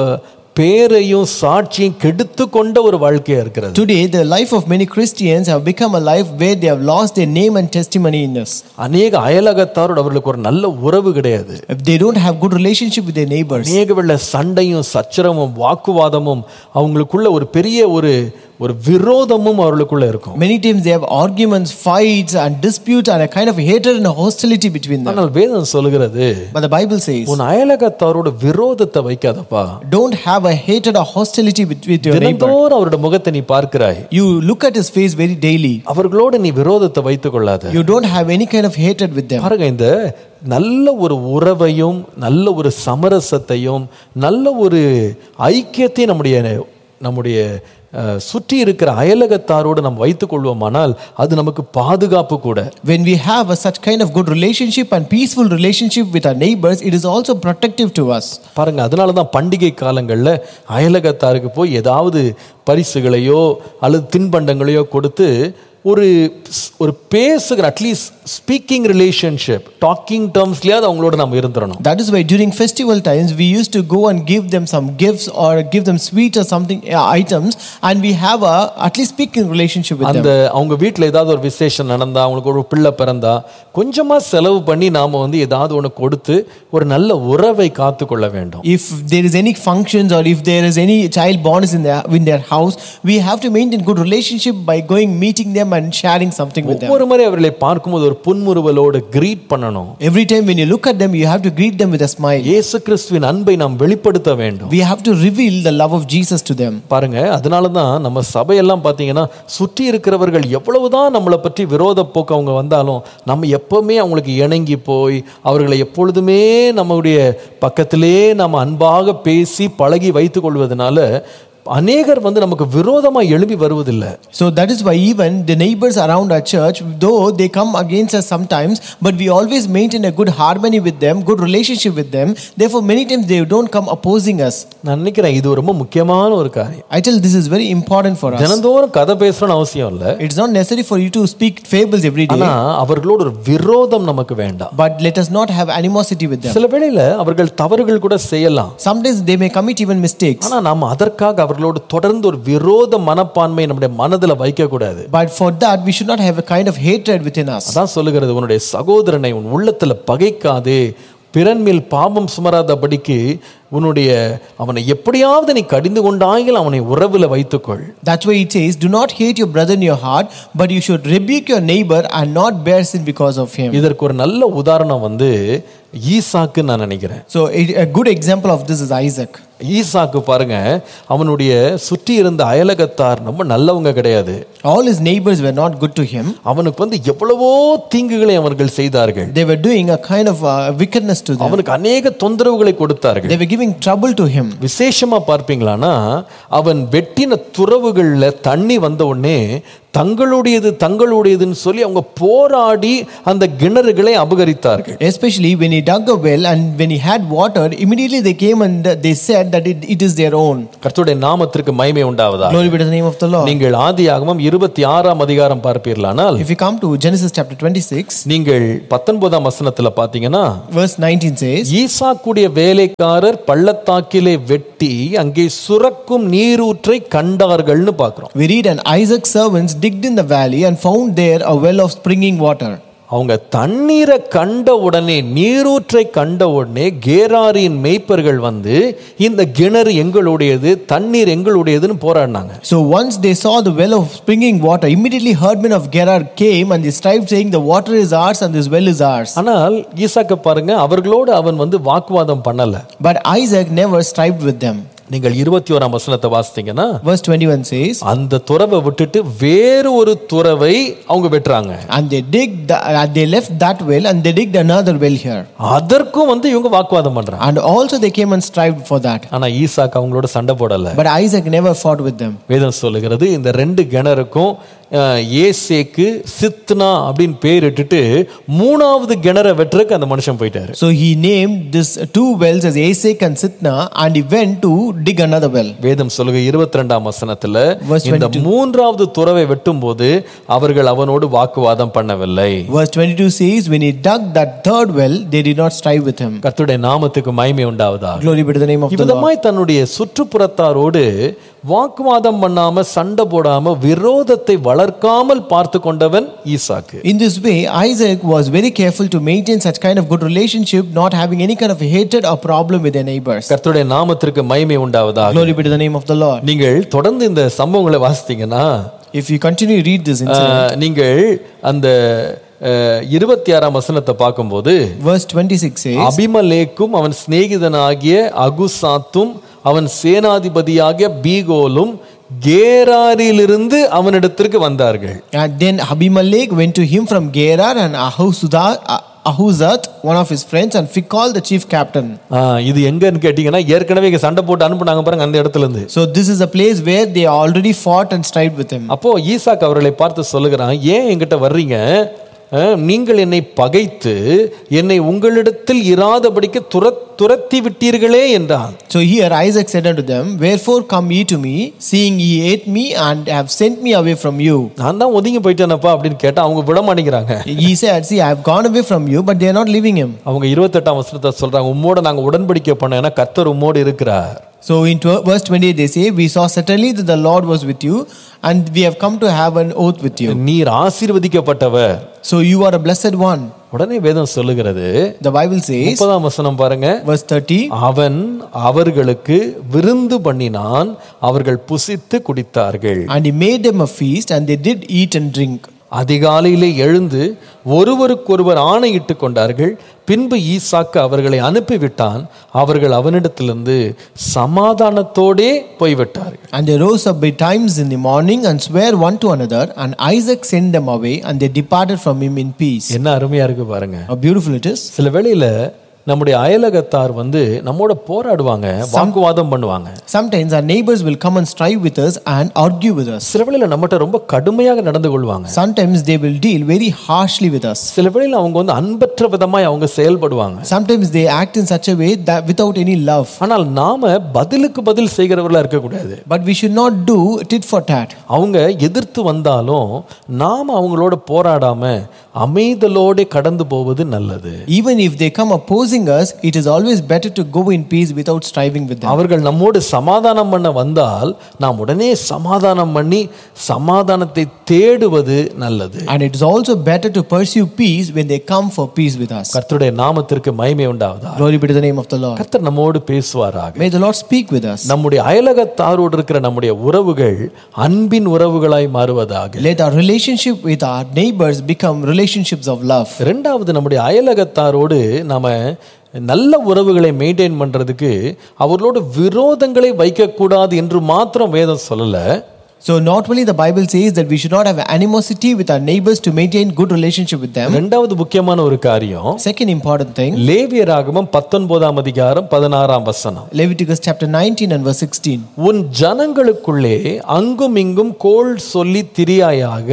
பேரையும் சாட்சியும் கெடுத்து கொண்ட ஒரு வாழ்க்கையா இருக்கிறது
Today, the life of many Christians have become a life where they have lost their name and testimony in this.
அநேக அயலகத்தாரோடு அவர்களுக்கு ஒரு நல்ல உறவு கிடையாது
If they don't have good relationship with their neighbors,
அநேக வெள்ள சண்டையும் சச்சரவும் வாக்குவாதமும் அவங்களுக்குள்ள ஒரு பெரிய ஒரு ஒரு விரோதமும் அவர்களுக்குள்ள இருக்கும்
many times they have arguments, fights, and disputes, and a kind of hatred and hostility between them.
ஆனால் வேதம் சொல்லுகிறது
But the Bible says,
உன் அயலகத்தாரோட விரோதத்தை வைக்காதப்பா
don't have a hatred or hostility with, with your neighbor.
தினந்தோறும் அவரோட முகத்தை நீ பார்க்கிறாய்
You look at his face very daily.
அவர்களோடு நீ விரோதத்தை வைத்துக் கொள்ளாத
You don't have any kind of hatred with them.
பாருங்க இந்த நல்ல ஒரு உறவையும் நல்ல ஒரு சமரசத்தையும் நல்ல ஒரு ஐக்கியத்தையும் நம்முடைய நம்முடைய அஹ், சுற்றி இருக்கிற அயலகத்தாரோடு நம்ம வைத்துக் கொள்வோமானால் அது நமக்கு பாதுகாப்பு கூட
When we have a such kind of good relationship and peaceful relationship with our neighbors, it is also protective to us.
பாருங்க அதனால தான் பண்டிகை காலங்களில் அயலகத்தாருக்கு போய் ஏதாவது பரிசுகளையோ அல்லது தின்பண்டங்களையோ கொடுத்து ஒரு ஒரு பேசுகிற அட்லீஸ்ட் ஸ்பீக்கிங் ரிலேஷன்ஷிப் டாக்கிங் டேர்ம்ஸ்லயாவது அவங்களோட நம்ம இருந்துடணும்
That is why during festival times we used to go and give them some gifts or give them sweets or something uh, items, and we have a at least speaking relationship with
அந்த
them.
அவங்க வீட்டில் ஏதாவது ஒரு விசேஷம் நடந்தா அவங்களுக்கு ஒரு பிள்ளை பிறந்தா கொஞ்சமா செலவு பண்ணி நாம வந்து ஏதாவது ஒன்று கொடுத்து ஒரு நல்ல உறவை காத்து கொள்ள வேண்டும்
If there is any functions or if there is any child born is in their in their house, we have to maintain good relationship by going meeting them and sharing something with them.
ஒவ்வொரு முறை அவர்களை பார்க்கும்போது ஒரு புன்முறுவலோடு greet பண்ணணும்
Every time when you look at them, you have to greet them with a smile.
இயேசு கிறிஸ்துவின் அன்பை நாம் வெளிப்படுத்த வேண்டும்
We have to reveal the love of Jesus to them.
பாருங்க அதனால தான் நம்ம சபையெல்லாம் பார்த்தீங்கன்னா சுற்றி இருக்கிறவர்கள் எவ்வளவுதான் நம்மளை பற்றி விரோத போக்கு அவங்க வந்தாலும் நம்ம எப்பவுமே அவங்களுக்கு இணங்கி போய் அவர்களை எப்பொழுதுமே நம்முடைய பக்கத்திலே நம்ம அன்பாக பேசி பழகி வைத்துக் கொள்வதனால அநேகர் வந்து நமக்கு விரோதமா எழும்பி வருவதில்லை
So that is why even the neighbors around our church, though they come against us sometimes, but we always maintain a good harmony with them, good relationship with them. Therefore, many times they don't come opposing us.
நான் நினைக்கிறேன் இது ரொம்ப முக்கியமான ஒரு காரியம்
I tell this is very important for us.
தினந்தோறும் கதை பேசணும்னு அவசியம் இல்லை
It's not necessary for you to speak fables every day,
ஆனா அவர்களோட ஒரு விரோதம் நமக்கு வேண்டாம்
but let us not have animosity with them.
சில வேளையில அவர்கள் தவறுகள் கூட செய்யலாம்
Sometimes they may commit even mistakes,
ஆனா நாம் அதற்காக அவர்களோடு தொடர்ந்து ஒரு விரோத மனப்பான்மை நம்முடைய மனதுல வைக்க கூடாது
but for that we should not have a kind of hatred within us.
அதான் சொல்லுகிறது உன்னுடைய சகோதரனை உன் உள்ளத்துல பகைக்காதே பிறன் மேல் பாவம் சுமராதபடிக்கு உன்னுடைய அவனை எப்படியாவது நீ கடிந்து கொண்டாயில் அவனை உறவில் வைத்துக்கொள்
That's why it says, Do not hate your brother in your heart, but you should rebuke your neighbor and not bear sin because of him.
இதற்கு ஒரு நல்ல உதாரணம் வந்து ஈசாக்கு நான் நினைக்கிறேன்
So, a, a good example of this is Isaac.
ஈசாக்கு பாருங்க அவனுடைய சுற்றி இருந்த அயலகத்தார் ரொம்ப நல்லவங்க கிடையாது
All his neighbors were not good to him.
அவனுக்கு வந்து எவ்வளவோ தீங்குகளை அவர்கள் செய்தார்கள்
They were doing a kind of uh, wickedness to them.
அவனுக்கு அநேக தொந்தரவுகளை கொடுத்தார்கள்
They were giving trouble to him.
விசேஷமா பார்ப்பீங்களானா அவன் வெட்டின துறவுகள்ல தண்ணி வந்த உடனே தங்களுடையது தங்களுடையதுன்னு சொல்லி அவங்க போராடி அந்த கிணறுகளை அபகரித்தார்கள்
Especially when he dug a well and when he had water, immediately they came and they said that it, it is their own.
கர்த்தருடைய நாமத்திற்கு மகிமை உண்டாவதா
Glory be to the name of the Lord.
நீங்கள் ஆதியாகமம் இருபத்தி ஆறாம் அதிகாரம் பார்ப்பீர்களானால்
If you come to Genesis chapter 26,
நீங்கள் பத்தொன்பதாம் வசனத்துல பாத்தீங்கன்னா
verse 19 says,
ஈசாக்குடைய வேலைக்காரர் பள்ளத்தாக்கிலே வெட்டி அங்கே சுரக்கும் நீரூற்றை கண்டார்கள்னு பார்க்கிறோம்
We read, and Isaac's servants digged in the valley and found there a well of springing water.
அவங்க தண்ணீரை கண்ட உடனே நீரூற்றை கண்ட உடனே கேராரியின் மேய்ப்பர்கள் வந்து இந்த கிணறு எங்களுடையது தண்ணீர் எங்களுடையதுன்னு போராடினாங்க
So once they saw the well of springing water, immediately herdmen of Gerar came and they strived saying, The water is ours and this well is ours.
ஆனால் ஈசாக்க பாருங்க அவர்களோடு அவன் வந்து வாக்குவாதம் பண்ணல
But Isaac never strived with them.
நீங்கள் இருபத்தி ஓராம் வசனத்தை வாசித்தீங்கன்னா
Verse 21 says,
அந்த துறவை விட்டுட்டு வேறு ஒரு துறவை அவங்க வெட்டுறாங்க
And they digged, the, uh, they left that well and they digged another well here.
அதற்கும் வந்து இவங்க வாக்குவாதம் பண்றாங்க
And also they came and strived for that.
ஆனா ஈசாக்கு அவங்களோட சண்டை போடல
But Isaac never fought with them.
வேதம் சொல்லுகிறது இந்த ரெண்டு கிணறுக்கும் அஹ், ஏசேக்கு சித்னா அப்படின்னு பேரிட்டுட்டு மூணாவது கிணற வெட்டுறதுக்கு அந்த மனுஷன் போயிட்டாரு
So he named this two wells as Esek and Sitna and he went to dig another well.
வேதம் சொல்லுக இருபத்தி ரெண்டாம் வசனத்துல
Verse
இந்த மூன்றாவது துறவை வெட்டும் போது அவர்கள் அவனோடு வாக்குவாதம் பண்ணவில்லை
Verse 22 says, When he dug that third well, they did not strive with him.
கர்த்தருடைய நாமத்துக்கு மகிமை உண்டாவதா
Glory be to the name of the Lord.
இவ்விதமாய் தன்னுடைய சுற்றுப்புறத்தாரோடு வாக்குவாதம் பண்ணாம சண்டை போடாம விரோதத்தை வளர்க்காமல் பார்த்து கொண்டவன் ஈசாக்கு
In this way, Isaac was very careful to maintain such kind of good relationship, not having any kind of hatred or problem with their neighbors.
கர்த்தருடைய நாமத்திற்கு மகிமை உண்டாவதா
Glory be to the name of the Lord.
நீங்கள் தொடர்ந்து இந்த சம்பவங்களை வாசித்தீங்கன்னா
If you continue to read this incident,
ஆஹ், நீங்கள் அந்த இருபத்தி ஆறாம் வசனத்தை பார்க்கும்போது
verse 26 says,
அபிமலேக்கும் அவன் சிநேகிதனாகிய அகுசாத்தும் அவன் சேனாதிபதியாகிய பீகோலும் கேராரிலிருந்து அவனிடத்திற்கு வந்தார்கள்
And then Abimelech went to him from Gerar and Ahuzah, Ahuzat, one of his friends, and Phicol, the chief captain.
ஆஹ், இது எங்கன்னு கேட்டீங்கன்னா ஏற்கனவே இங்க சண்டை போட்டு அனுப்புனாங்க பாருங்க அந்த இடத்துல இருந்து
So this is a place where they already fought and strived with him.
அப்போ ஈசாக் அவர்களை பார்த்து சொல்லுகிறான் ஏன் என்கிட்ட வர்றீங்க அஹ், நீங்கள் என்னை பகைத்து என்னை உங்களிடத்தில் இராதபடிக்கு துர துரத்தி விட்டீர்களே என்றான்
So here Isaac said unto them, Wherefore come ye to me, seeing ye ate me and have sent me away from you?
நான் தான் ஒதுங்கி போயிட்டேனப்பா அப்படின்னு கேட்டா அவங்க விட மாட்டேங்கிறாங்க
He said, See, I have gone away from you, but they are not leaving him.
அவங்க இருபத்தெட்டாம் வசனத்தை சொல்றாங்க உம்மோட நாங்க உடன்படிக்கை பண்ணோம் ஏன்னா கர்த்தர் உம்மோடு இருக்கிறார்
So in tw- verse 28 they say, We saw certainly that the Lord was with you, and we have come to have an oath with you.
நீர் ஆசீர்வதிக்கப்பட்டவர்
So you are a blessed one.
உடனே வேதம் சொல்லுகிறது
The Bible says,
முப்பதாம் வசனம் பாருங்க
verse 30,
அவன் அவர்களுக்கு விருந்து பண்ணினான் அவர்கள் புசித்து குடித்தார்கள்
And he made them a feast, and they did eat and drink.
அதிகாலையிலே எழுந்து ஒருவருக்கொருவர் ஆணையிட்டு கொண்டார்கள் பின்பு ஈசாக்கு அவர்களை அனுப்பிவிட்டான் அவர்கள் அவனிடத்திலிருந்து சமாதானத்தோடே போய்விட்டார்கள்
And they rose up betimes in the morning and sware one to another, and Isaac sent them away, and they departed from him in peace.
என்ன அருமையா இருக்கு பாருங்க
How beautiful it is.
சில வேளையில நம்முடைய அயலகத்தார் வந்து நம்மோட போராடுவாங்க வாக்குவாதம் பண்ணுவாங்க
Sometimes our neighbors will come and strive with us and argue with us.
சில வேளையில நம்மகிட்ட ரொம்ப கடுமையாக நடந்து கொள்வாங்க
Sometimes they will deal very harshly with us.
சில வேளையில அவங்க வந்து அன்பற்ற விதமாய் அவங்க செயல்படுவாங்க
Sometimes they act in such a way that without any love.
ஆனால் நாம பதிலுக்கு பதில் செய்கிறவர்களா இருக்கக்கூடாது
But we should not do tit for tat.
அவங்க எதிர்த்து வந்தாலும் நாம அவங்களோட போராடாம அமைதலோടെ கடந்து போவது நல்லது
Even if they come opposing us, it is always better to go in peace without striving with them.
அவர்கள் நம்மோடு சமாதானம் பண்ண வந்தால் நாம் உடனே சமாதானம் பண்ணி சமாதானத்தை தேடுவது நல்லது
And it is also better to pursue peace when they come for peace with us.
கர்த்தருடைய நாமத்திற்கு மகிமை உண்டாவதா
Glory be to the name of the Lord.
கர்த்தர் நம்மோடு பேசுவாராக
May the Lord speak with us.
நம்முடைய அயலகத்தாரோடு இருக்கிற நம்முடைய உறவுகள் அன்பின் உறவுகளாய் மாறுவதாக
Let our relationship with our neighbors become relationships of love.
ரெண்டாவது நம்முடைய அயலகத்தாரோடு நாம நல்ல உறவுகளை மெயின்டைன் பண்றதுக்கு அவர்களோடு விரோதங்களை வைக்கக்கூடாது என்று மாத்திரம் வேதம் சொல்லல
So not only the Bible says that we should not have animosity with our neighbors to maintain good relationship with them.
ரெண்டாவது முக்கியமான ஒரு காரியம்
Second important thing,
லேவியராகமம் பத்தொன்பதாம் அதிகாரம் பதினாறாம் வசனம்
Leviticus chapter 19 and verse 16.
உன் ஜனங்களுக்குள்ளே அங்கும் இங்கும் கோள் சொல்லி திரியாயாக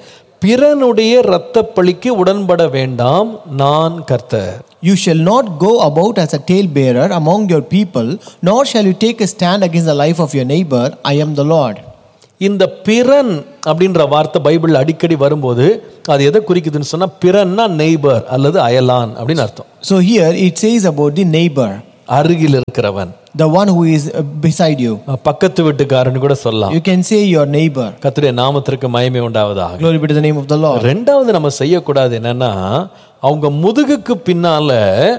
பிறனுடைய இரத்தப்பழிக்கு உடன்பட வேண்டாம் நான் கர்த்தர்
You shall not go about as a talebearer among your people, nor shall you take a stand against the life of your neighbor. I am the Lord.
இந்த பிறன் அப்படின்ற வார்த்தை பைபிள் அடிக்கடி வரும்போது அது எதை குறிக்குதுன்னு சொன்னா பிறன்னா நெய்பர் அல்லது அயலான் அப்படின்னு அர்த்தம்
So here it says about the neighbor,
அருகில் இருக்கிறவன்
the one who is uh, beside you.
பக்கத்து வீட்டுக்காரன்னு கூட சொல்லலாம்
You can say your neighbor.
கர்த்தருடைய நாமத்திற்கு மகிமை உண்டாவதாக
Glory be to the name of the Lord.
ரெண்டாவது நம்ம செய்யக்கூடாது என்னன்னா அவங்க முதுகுக்கு பின்னால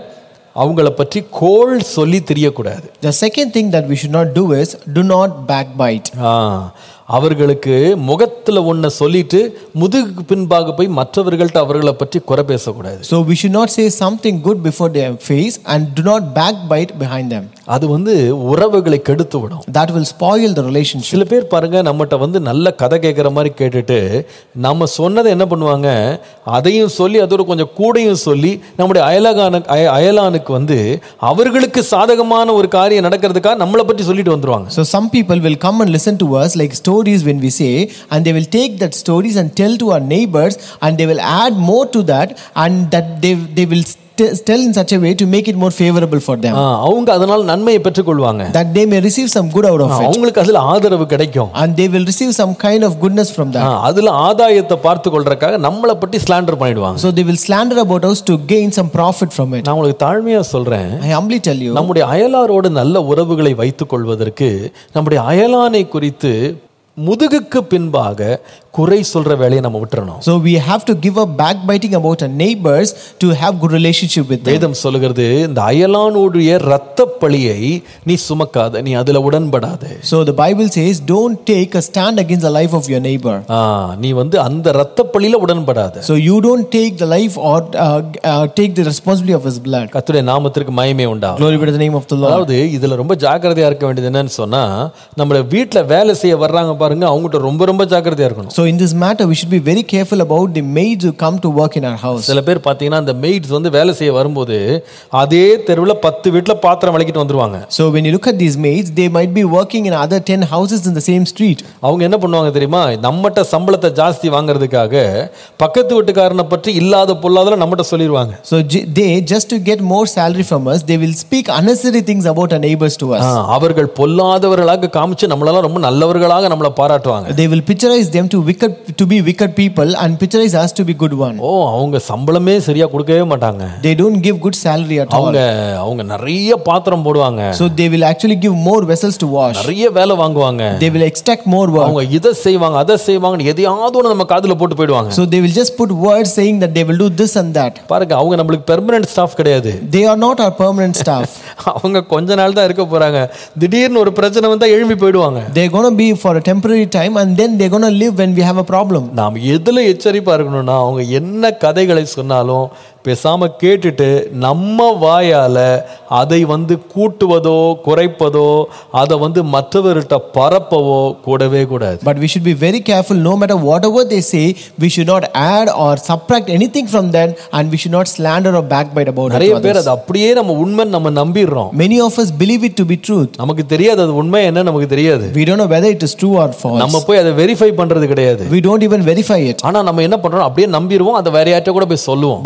அவங்கள பற்றி கோள் சொல்லி தெரியக்கூடாது
The second thing that we should not do is do not backbite.
ஆ, அவர்களுக்கு முகத்துல ஒன்ன சொல்லிட்டு முதுகுக்கு பின்பாக போய் மற்றவர்கள்ட்ட அவர்களை பற்றி குறை பேசக்கூடாது
So we should not say something good before their face and do not backbite behind them.
அது வந்து உறவுகளை கெடுத்து விடும்
That will spoil the relationship.
சில பேர் பாருங்க நம்மகிட்ட வந்து நல்ல கதை கேட்குற மாதிரி கேட்டுட்டு நம்ம சொன்னதை என்ன பண்ணுவாங்க அதையும் சொல்லி அதோட கொஞ்சம் கூடையும் சொல்லி நம்முடைய அயலகான அய- அயலானுக்கு வந்து அவர்களுக்கு சாதகமான ஒரு காரியம் நடக்கிறதுக்காக நம்மளை பற்றி சொல்லிட்டு வந்துருவாங்க
So some people will come and listen to us like stories when we say, and they will take that stories and tell to our neighbors, and they will add more to that, and that they they will st- tell in such a way to make it more favorable for them,
ஆ, அவங்க அதனால நன்மையை பெற்றுக்கொள்வாங்க
that they may receive some good out of it,
அவங்களுக்கு அதுல ஆதரவு கிடைக்கும்
and they will receive some kind of goodness from
ah,
that.
அதுல ஆதாயத்தை பார்த்து கொள்றதுக்காக நம்மளை பற்றி ஸ்லாண்டர் பண்ணிடுவாங்க
So they will slander about us to gain some profit from it.
நான் உங்களுக்கு தாழ்மையா சொல்றேன்
I humbly tell you,
நம்முடைய அயலாரோடு நல்ல உறவுகளை வைத்துக் கொள்வதற்கு நம்முடைய அயலானை குறித்து முதுகுக்கு பின்பாக குறை சொல்ற வேலையை நம்ம விட்டுறணும்
so we have to give up backbiting about our neighbors to have good relationship with them.
வேதம் சொல்லுகிறது இந்த அயலானுடைய இரத்த பழியை நீ சுமக்காத நீ அதுல உடன்படாத
So the Bible says, don't take a stand against the life of your neighbor.
ஆ, நீ வந்து அந்த இரத்த பழியில உடன்படாத
So you don't take the life or uh, uh, take the responsibility of his blood.
கர்த்தருடைய நாமத்திற்கு மகிமை உண்டாகும்
Glory be to the name of the Lord.
அதாவது இதுல ரொம்ப ஜாக்கிரதையா இருக்க வேண்டியது என்னன்னு சொன்னா நம்மள வீட்டுல வேலை செய்ய வர்றாங்க பாருங்க அவங்ககிட்ட ரொம்ப ரொம்ப ஜாக்கிரதையா இருக்கணும்
So in this matter, we should be very careful about the maids who come to work in our house.
சில பேர் பார்த்தீங்கன்னா அந்த மெய்ட்ஸ் வந்து வேலை செய்ய வரும்போது அதே தெருவில் பத்து வீட்டில் பாத்திரம் விளக்கிட்டு வந்துருவாங்க
So when you look at these maids, they might be working in other 10 houses in the same street.
அவங்க என்ன பண்ணுவாங்க தெரியுமா நம்மகிட்ட சம்பளத்தை ஜாஸ்தி வாங்குறதுக்காக பக்கத்து வீட்டுக்காரனை பற்றி இல்லாத பொல்லாதல நம்மகிட்ட சொல்லிடுவாங்க
So j- they, just to get more salary from us, they will speak unnecessary things about our neighbors to us.
ஆ, அவர்கள் பொல்லாதவர்களாக காமிச்சு நம்மளெல்லாம் ரொம்ப நல்லவர்களாக நம்மளை பாராட்டுவாங்க
They will picturize them to wicked to be wicked people and picturize us to be good one.
ஓ அவங்க சம்பளமே சரியா கொடுக்கவே மாட்டாங்க
They don't give good salary at all.
அவங்க அவங்க நிறைய பாத்திரம் போடுவாங்க
So they will actually give more vessels to wash.
நிறைய வேலை வாங்குவாங்க
They will extract more work.
அவங்க இதை செய்வாங்க அதை செய்வாங்கன்னு எதையாவது ஒன்று நம்ம காதுல போட்டு போயிடுவாங்க
So they will just put words saying that they will do this and that.
பாருங்க அவங்க நம்மளுக்கு பெர்மனன்ட் ஸ்டாஃப் கிடையாது
They are not our permanent staff.
அவங்க கொஞ்ச நாள் தான் இருக்க போறாங்க திடீர்னு ஒரு பிரச்சனை வந்தா எழும்பி போயிடுவாங்க
They're going to be for a temporary time and then they're going to live when we have a problem.
நாம் எதுல எச்சரிப்பா இருக்கணும்னா அவங்க என்ன கதைகளை சொன்னாலும் பேசாம கேட்டுட்டு நம்ம வாயால அதை வந்து கூட்டுவதோ குறைப்பதோ அதை வந்து மற்றவர்கிட்ட பரப்பவோ கூடவே கூடாது
But we should be very careful no matter whatever they say, we should not add or subtract anything from that and we should not slander or backbite about it.
நிறைய
to
பேர்
others.
அது அப்படியே நம்ம உண்மை நம்ம நம்பிடுறோம்
Many of us believe it to be truth.
நமக்கு தெரியாது அது உண்மை என்ன நமக்கு தெரியாது
We don't know whether it is true or false.
நம்ம போய் அதை வெரிஃபை பண்றது கிடையாது
We don't even verify it.
ஆனா நம்ம என்ன பண்றோம் அப்படியே நம்பிடுவோம் அதை வேற யார்ட்ட கூட போய் சொல்லுவோம்
But we believe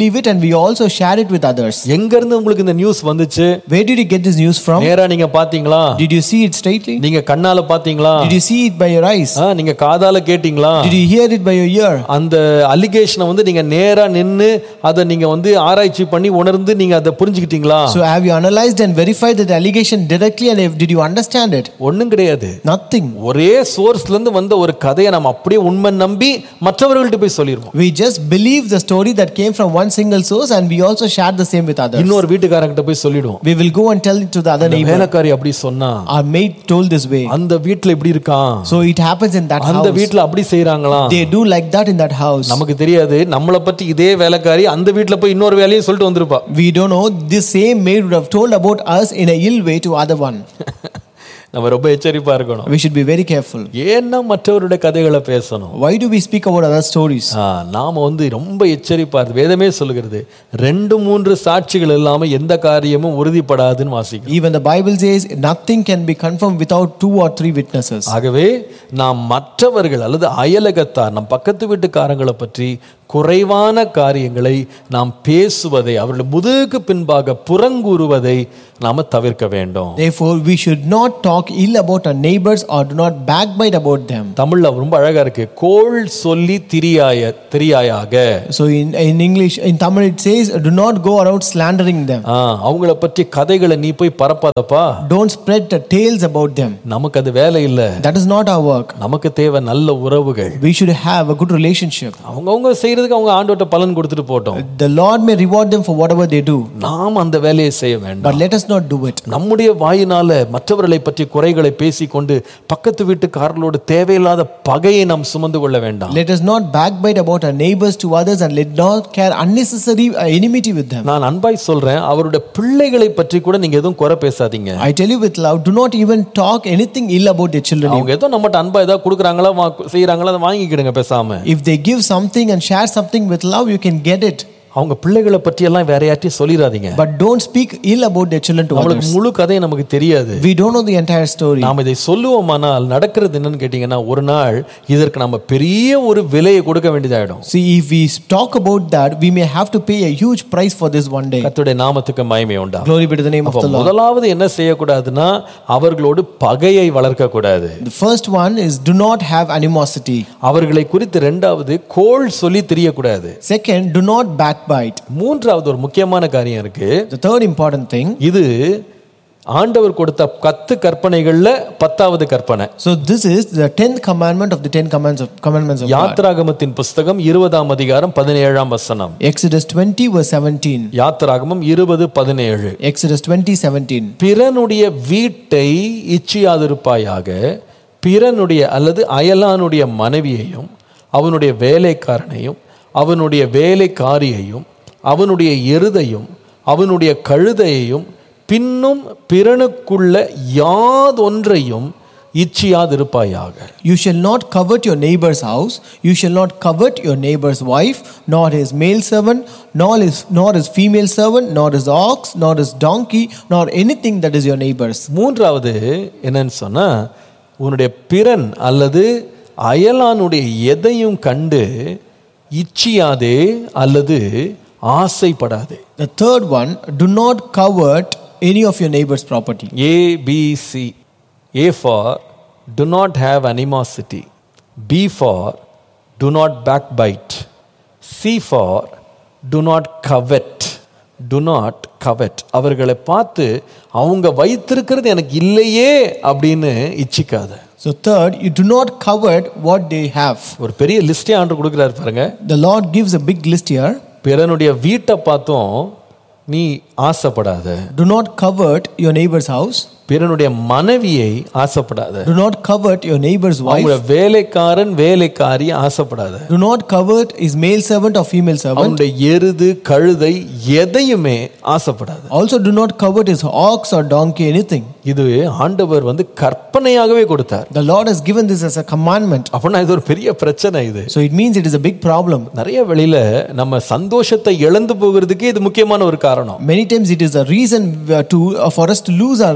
believe it and we also share it with others.
எங்க இருந்து உங்களுக்கு இந்த நியூஸ் வந்துச்சு
Where did you get this news from?
நேரா நீங்க பாத்தீங்களா
Did you see it straightly?
நீங்க கண்ணால பாத்தீங்களா
Did you see it by your eyes?
ஆ, நீங்க காதால கேட்டீங்களா
Did you hear it by your ear?
அந்த அலிகேஷனை வந்து நீங்க நேரா நின்னு அதை நீங்க வந்து ஆராய்ச்சி பண்ணி உணர்ந்து நீங்க அதை புரிஞ்சுக்கிட்டீங்களா
So have you analyzed and verified that allegation directly and if- did you understand it?
ஒண்ணும் கிடையாது
Nothing.
ஒரே சோர்ஸ்ல இருந்து வந்த ஒரு கதையை நம்ம அப்படியே உண்மை நம்பி மற்றவர்கள்ட்ட போய் சொல்லிடுவோம்
We just believe the story that came from one single source and we also share the same with others.
இன்னொரு வீட்டுக்காரங்கிட்ட போய் சொல்லிடுவோம்
We will go and tell it to the other
இந்த
neighbor.
வேலைக்காரி அப்படி சொன்னா
Our maid told this way.
அந்த வீட்டுல இப்படி இருக்கான்
So it happens in that
அந்த
house.
வீட்டுல அப்படி செய்யறாங்களாம்
They do like that in that house.
நமக்கு தெரியாது நம்மளை பத்தி இதே வேலைக்காரி அந்த வீட்டுல போய் இன்னொரு வேலையும் சொல்லிட்டு வந்திருப்பா
We don't know. This same maid would have told about us in a ill way to other one.
நம்ம ரொம்ப எச்சரிப்பா இருக்கணும்
We should be very careful.
ஏன்னா மற்றவருடைய கதைகளை பேசணும்
Why do we speak about other stories?
ஆ, நாம வந்து ரொம்ப எச்சரிப்பா இருக்கு வேதமே சொல்லுகிறது ரெண்டு மூன்று சாட்சிகள் இல்லாம எந்த காரியமும் உறுதிப்படாதுன்னு வாசிக்கும்
Even the Bible says nothing can be confirmed without two or three witnesses.
ஆகவே நாம் மற்றவர்கள் அல்லது அயலகத்தார் நம் பக்கத்து வீட்டுக்காரங்களை பற்றி குறைவான காரியங்களை நாம் பேசுவதை அவர்கள் முதுகுக்கு பின்பாக புறங்கூறுவதை நாம தவிர்க்க வேண்டும்
Therefore, we should not talk ill about our neighbors or do not backbite about them.
தமிழ்ல ரொம்ப அழகா இருக்கு கோள் சொல்லி திரியாய திரியாயாக
So in, in English, in Tamil, it says, do not go around slandering them.
ஆ, அவங்கள பற்றி கதைகளை நீ போய் பரப்பாதப்பா
Don't spread the tales about them.
நமக்கு அது வேலை இல்லை
That is not our work.
நமக்கு தேவை நல்ல உறவுகள்
We should have a good relationship.
அவங்கவுங்க செய்யறதுக்கு அவங்க ஆண்டோட்ட பலன் கொடுத்துட்டு போட்டோம்
The Lord may reward them for whatever they do,
நாம் அந்த வேலையை செய்ய வேண்டாம்
but let us not do it.
நம்முடைய வாயினால மற்றவர்களை பற்றி குறைகளை பேசிக்கொண்டு பக்கத்து வீட்டுக்காரர்களோடு தேவையில்லாத பகையை நாம் சுமந்து கொள்ள வேண்டாம்
Let us not backbite about our neighbors to others and let not care unnecessary uh, enmity with them.
நான் அன்பாய் சொல்றேன் அவருடைய பிள்ளைகளை பற்றி கூட நீங்க எதுவும் குறை பேசாதீங்க
I tell you with love, do not even talk anything ill about their children.
அவங்க ஏதோ நம்மகிட்ட அன்பா ஏதாவது கொடுக்குறாங்களா வா- செய்யறாங்களா அதை வாங்கிக்கிடுங்க பேசாம
If they give something and share something with love, you can get it.
அவங்க பிள்ளைகளை பற்றி எல்லாம் வேற யார்ட்டையும் சொல்லிடாதீங்க
But don't speak ill about their children to
நம்மளுக்கு
others.
முழு கதையை நமக்கு தெரியாது
We don't know the entire story.
நாம் இதை சொல்லுவோமானால் நடக்கிறது என்னன்னு கேட்டீங்கன்னா ஒரு நாள் இதற்கு நம்ம பெரிய ஒரு விலையை கொடுக்க வேண்டியதாயிடும்
See, if we talk about that, we may have to pay a huge price for this one day.
கர்த்தருடைய நாமத்துக்கு மகிமை உண்டா
Glory be to the name of
அப்ப
the Lord.
முதலாவது என்ன செய்யக்கூடாதுன்னா அவர்களோடு பகையை வளர்க்க கூடாது
The first one is do not have animosity.
அவர்களை குறித்து ரெண்டாவது கோள் சொல்லி தெரியக்கூடாது
Second, do not backbite.
மூன்றாவது ஒரு முக்கியமான காரியம் இருக்கு
The third important thing.
இது ஆண்டவர் கொடுத்த கத்து கற்பனைகள்ல பத்தாவது கற்பனை
So this is the tenth commandment of the ten commandments of commandments of God.
யாத்ராகமத்தின் புஸ்தகம் இருபதாம் அதிகாரம் பதினேழாம் வசனம்
Exodus 20 verse 17.
யாத்ராகமம் இருபது பதினேழு
Exodus 20 17.
பிறனுடைய வீட்டை இச்சியாதிருப்பாயாக பிறனுடைய அல்லது அயலானுடைய மனைவியையும் அவனுடைய வேலைக்காரனையும் அவனுடைய வேலைக்காரியையும் அவனுடைய எருதையும் அவனுடைய கழுதையையும் பின்னும் பிறனுக்குள்ள யாதொன்றையும் இச்சியாதிருப்பாயாக
You shall not covet your neighbor's house, you shall not covet your neighbor's wife, nor his male servant, nor his, nor his female servant, nor his ox, nor his donkey, nor anything that is your neighbor's.
மூன்றாவது என்னன்னு சொன்னா உன்னுடைய பிறன் அல்லது அயலானுடைய எதையும் கண்டு இச்சியாதே அல்லது ஆசைப்படாதே
The third one, do not covet any of your neighbor's property.
A B C A for to not have animosity B for to not backbite C for to not covet to not covet அவர்களை பார்த்து அவங்க வைத்திருக்கிறது எனக்கு இல்லையே அப்படின்னு இச்சிக்காத
So, third, you do not covet what they have.
ஒரு பெரிய லிஸ்டே ஆண்டு கொடுக்குறாரு பாருங்க
The Lord gives a big list here.
பிறனுடைய வீட்டை பார்த்தும் நீ ஆசைப்படாத
Do not covet your neighbor's house.
பிறனுடைய மனைவியை ஆசைப்படாத
Do not covet your neighbor's
அவங்களோட
wife.
வேலைக்காரன் வேலைக்காரி ஆசைப்படாத
Do not covet his male servant or female servant.
அவனுடைய எருது கழுதை எதையுமே ஆசைப்படாத
Also, do not covet his ox or donkey, anything.
இது ஆண்டவர் வந்து கற்பனையாகவே கொடுத்தார்
The Lord has given this as a commandment.
அப்படின்னா இது ஒரு பெரிய பிரச்சனை இது
So, it means it is a big problem.
நிறைய வெளியில நம்ம சந்தோஷத்தை இழந்து போகிறதுக்கே இது முக்கியமான ஒரு காரணம்
Many times, it is a reason uh, to, uh, for us to lose our happiness.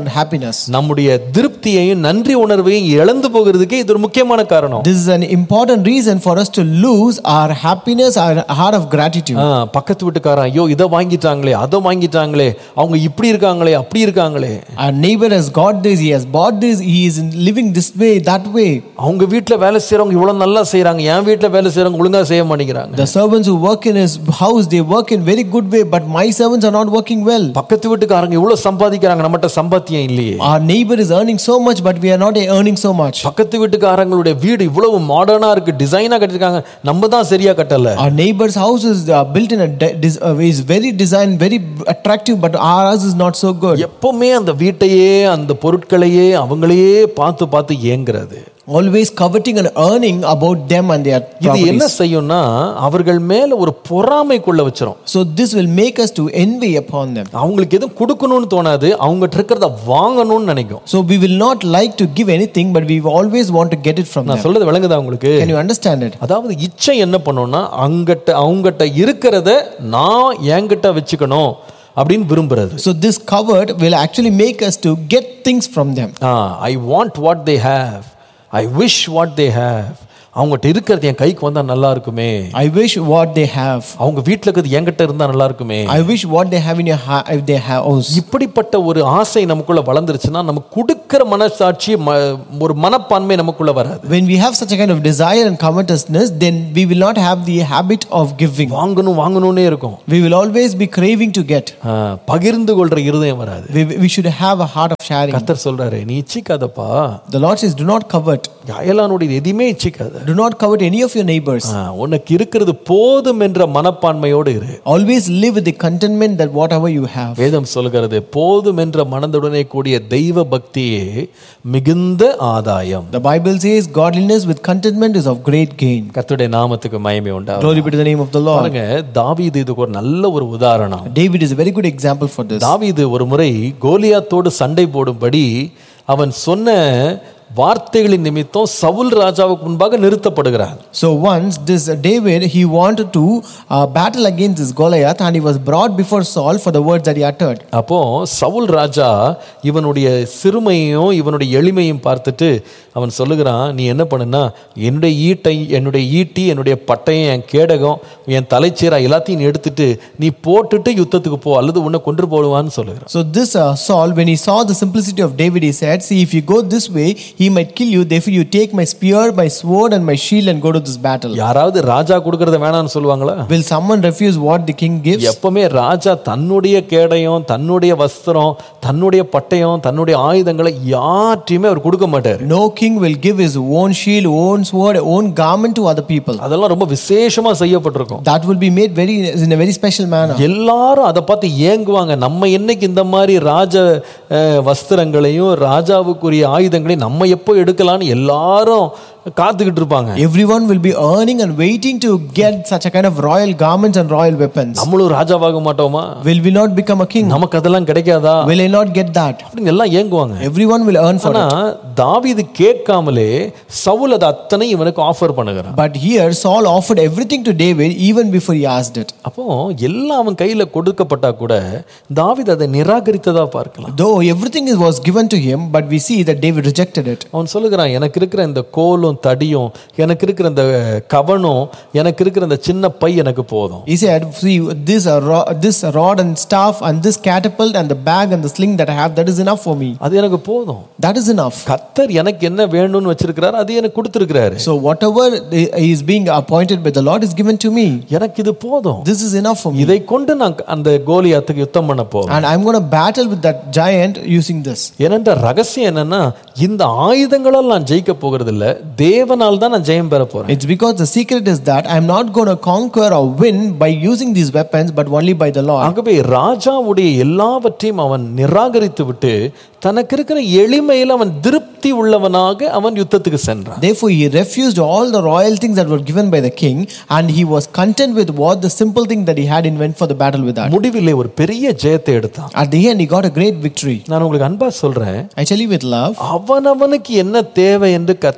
happiness.
நம்முடைய திருப்தியையும் நன்றி உணர்வையும் இழந்து போகிறதுக்கே இது ஒரு முக்கியமான காரணம்
This is an important reason for us to lose our happiness, our heart of gratitude.
ஆ, பக்கத்து வீட்டுக்காரன் ஐயோ இதை வாங்கிட்டாங்களே அதை வாங்கிட்டாங்களே அவங்க இப்படி இருக்காங்களே அப்படி இருக்காங்களே
Our neighbor has got this, he has bought this, he is in- living this way, that way.
அவங்க வீட்டில் வேலை செய்றவங்க இவ்வளவு நல்லா செய்றாங்க என் வீட்டில் வேலை செய்றவங்க ஒழுங்கா செய்ய மாட்டேங்கிறாங்க
The servants who work in his house, they work in very good way, but my servants are not working well.
பக்கத்து வீட்டுக்காரங்க இவ்வளவு சம்பாதிக்கிறாங்க நம்மகிட்ட சம்பாத்தியம் இல்லையே
Our neighbor is earning so much, but we are not earning so much.
பக்கத்து வீட்டுக்காரங்களுடைய வீடு இவ்வளவு மாடர்னா இருக்கு டிசைனா கட்டிருக்காங்க நம்ம தான் சரியா கட்டல
Our neighbor's house is uh, built in a de- dis- uh, is very designed, very attractive, but our house is not so good.
எப்பவுமே அந்த வீட்டையே அந்த பொருட்களையே அவங்களையே பார்த்து பார்த்து ஏங்குறது
Always coveting and earning about them and their
இது என்ன
properties.
செய்யும்னா அவர்கள் மேல ஒரு பொறாமைக்குள்ள வச்சிரும்
So this will make us to envy upon them.
அவங்களுக்கு எதுவும் கொடுக்கணும்னு தோணாது அவங்ககிட்ட இருக்கிறத வாங்கணும்னு நினைக்கும்
So we will not like to give anything, but we always want to get it from
நான்
them.
சொல்றது விளங்குதா உங்களுக்கு
Can you understand it?
அதாவது இச்சை என்ன பண்ணும்னா அங்கிட்ட அவங்ககிட்ட இருக்கிறத நான் என்கிட்ட வச்சுக்கணும் அப்படின்னு விரும்புறது
So this covered will actually make us to get things from them.
I want what they have I wish what they have அவங்ககிட்ட இருக்கிறது என் கைக்கு வந்தா நல்லா இருக்குமே
I wish what they have.
அவங்க வீட்டில் இருக்கிறது என்கிட்ட இருந்தா நல்லா இருக்குமே
I wish what they have in your ha- if they have house.
இப்படிப்பட்ட ஒரு ஆசை நமக்குள்ள வளர்ந்துருச்சுன்னா நம்ம கொடுக்கிற மனசாட்சி ம- ஒரு மனப்பான்மை நமக்குள்ள வராது
When we have such a kind of desire and covetousness, then we will not have the habit of giving.
வாங்கணும் வாங்கணும்னே இருக்கும்
We will always be craving to get.
ஆ, பகிர்ந்து கொள்ற இருதயம் வராது
We, we should have a heart of sharing.
கத்தர் சொல்றாரு நீ இச்சிக்காதப்பா
The Lord says, Do not covet.
அயலானுடைய எதையுமே இச்சிக்காத
Do not covet any of your neighbors.
ஆ, உனக்கு இருக்கிறது போதும் என்ற மனப்பான்மையோடு இரு
Always live with the contentment that whatever you have.
வேதம் சொல்கிறது போதும் என்ற மனதுடனே கூடிய தெய்வ பக்தியே மிகுந்த ஆதாயம்
The Bible says, Godliness with contentment is of great gain.
கர்த்தருடைய நாமத்துக்கு மயமே உண்டாகும்
Glory be to the name of the Lord.
பாருங்க தாவீது இதுக்கு ஒரு நல்ல ஒரு உதாரணம்
David is a very good example for this.
தாவீது ஒரு முறை கோலியாத்தோடு சண்டை போடும்படி அவன் சொன்ன வார்த்தைகளின் நிமித்தம் சவுல் ராஜாவுக்கு முன்பாக நிறுத்தப்படுகிறான்
So once this David he wanted to uh, battle against this Goliath and he was brought before Saul for the words that he uttered.
அப்போ சவுல் ராஜா இவனுடைய சிறுமையும் இவனுடைய எளிமையும் பார்த்துட்டு அவன் சொல்லுகிறான் நீ என்ன பண்ணுனா என்னுடைய ஈட்டை என்னுடைய ஈட்டி என்னுடைய பட்டயம் என் கேடகம் என் தலைச்சீரா எல்லாத்தையும் நீ எடுத்துட்டு நீ போட்டுட்டு யுத்தத்துக்கு போ அல்லது உன்னை கொன்று போடுவான்னு சொல்லுகிறான்
So this uh, Saul when he saw the simplicity of David he said see if you go this way he might kill you therefore you take my spear my sword and my shield and go to this battle.
யாராவது ராஜா கொடுக்கறத வேணாம்னு சொல்லுவாங்களா
Will someone refuse what the king gives?
எப்பவுமே ராஜா தன்னுடைய கேடயம் தன்னுடைய வஸ்திரம் தன்னுடைய பட்டயம் தன்னுடைய ஆயுதங்களை யார்ட்டையுமே அவர் கொடுக்க மாட்டார்
No king will give his own shield, own sword, own garment to other people.
அதெல்லாம் ரொம்ப விசேஷமா செய்யப்பட்டிருக்கும்
That will be made very in a very special manner.
எல்லாரும் அதை பார்த்து ஏங்குவாங்க நம்ம என்னைக்கு இந்த மாதிரி ராஜ அஹ், வஸ்திரங்களையும் ராஜாவுக்குரிய ஆயுதங்களையும் நம்ம எப்போ எடுக்கலாம்னு எல்லாரும் காத்துக்கிட்டு இருப்பாங்க
Everyone will be earning and waiting to get such a kind of royal garments and royal weapons.
நம்மளும் ராஜாவாக மாட்டோமா
Will we not become a king?
நமக்கு அதெல்லாம் கிடைக்காதா
Will I not get that?
அப்படின்னு எல்லாம் ஏங்குவாங்க
Everyone will earn for
ஆனா
it.
தாவீது கேட்காமலே சவுல் அது அத்தனை இவனுக்கு ஆஃபர் பண்ணுகிறான்
But here Saul offered everything to David even before he asked it.
அப்போ எல்லாம் அவன் கையில கொடுக்கப்பட்டா கூட தாவீது அதை நிராகரித்ததா பார்க்கலாம்
Though everything is- was given to him, but we see that David rejected it.
அவன் சொல்லுகிறான் எனக்கு இருக்கிற இந்த கோலும் தடியும் எனக்கு இருக்கிற இந்த கவனும் எனக்கு இருக்கிற இந்த சின்ன பை எனக்கு போதும்
He said, "See this uh, ro- this rod and staff and this catapult and the bag and the sling that I have, that is enough for me.
அது எனக்கு போதும்
That is enough."
கத்தர் எனக்கு என்ன வேணும்னு வச்சிருக்கிறாரு அது எனக்கு கொடுத்துருக்கிறாரு
So whatever is being appointed by the Lord is given to me.
எனக்கு இது போதும்
This is enough for me.
இதை கொண்டு நான் அந்த கோலியாத்துக்கு யுத்தம் பண்ண போவேன்
And I'm going to battle with that giant using this.
ஏனென்ற ரகசியம் என்னன்னா இந்த ஆயுதங்களால் நான் ஜெயிக்க போகிறது இல்ல தேவனால் தான் நான் ஜெயம் பெற போறேன்
It's because the secret is that I'm not going to conquer or win by using these weapons, but only by the Lord.
ஆகவே ராஜாவுடைய எல்லாவற்றையும் அவன் நிராகரித்து விட்டு தனக்கு இருக்கிற எளிமையில் அவன் திருப்தி உள்ளவனாக அவன் யுத்தத்துக்கு சென்றான்
Therefore, he refused all the royal things that were given by the king, and he was content with what the simple thing that he had and went for the battle with that.
முடிவிலே ஒரு பெரிய ஜெயத்தை எடுத்தான்
At the end, he got a great victory.
நான் உங்களுக்கு அன்பா சொல்றேன்
I tell you with love,
அவனவனுக்கு என்ன தேவை என்று கர்த்தர் அறிந்து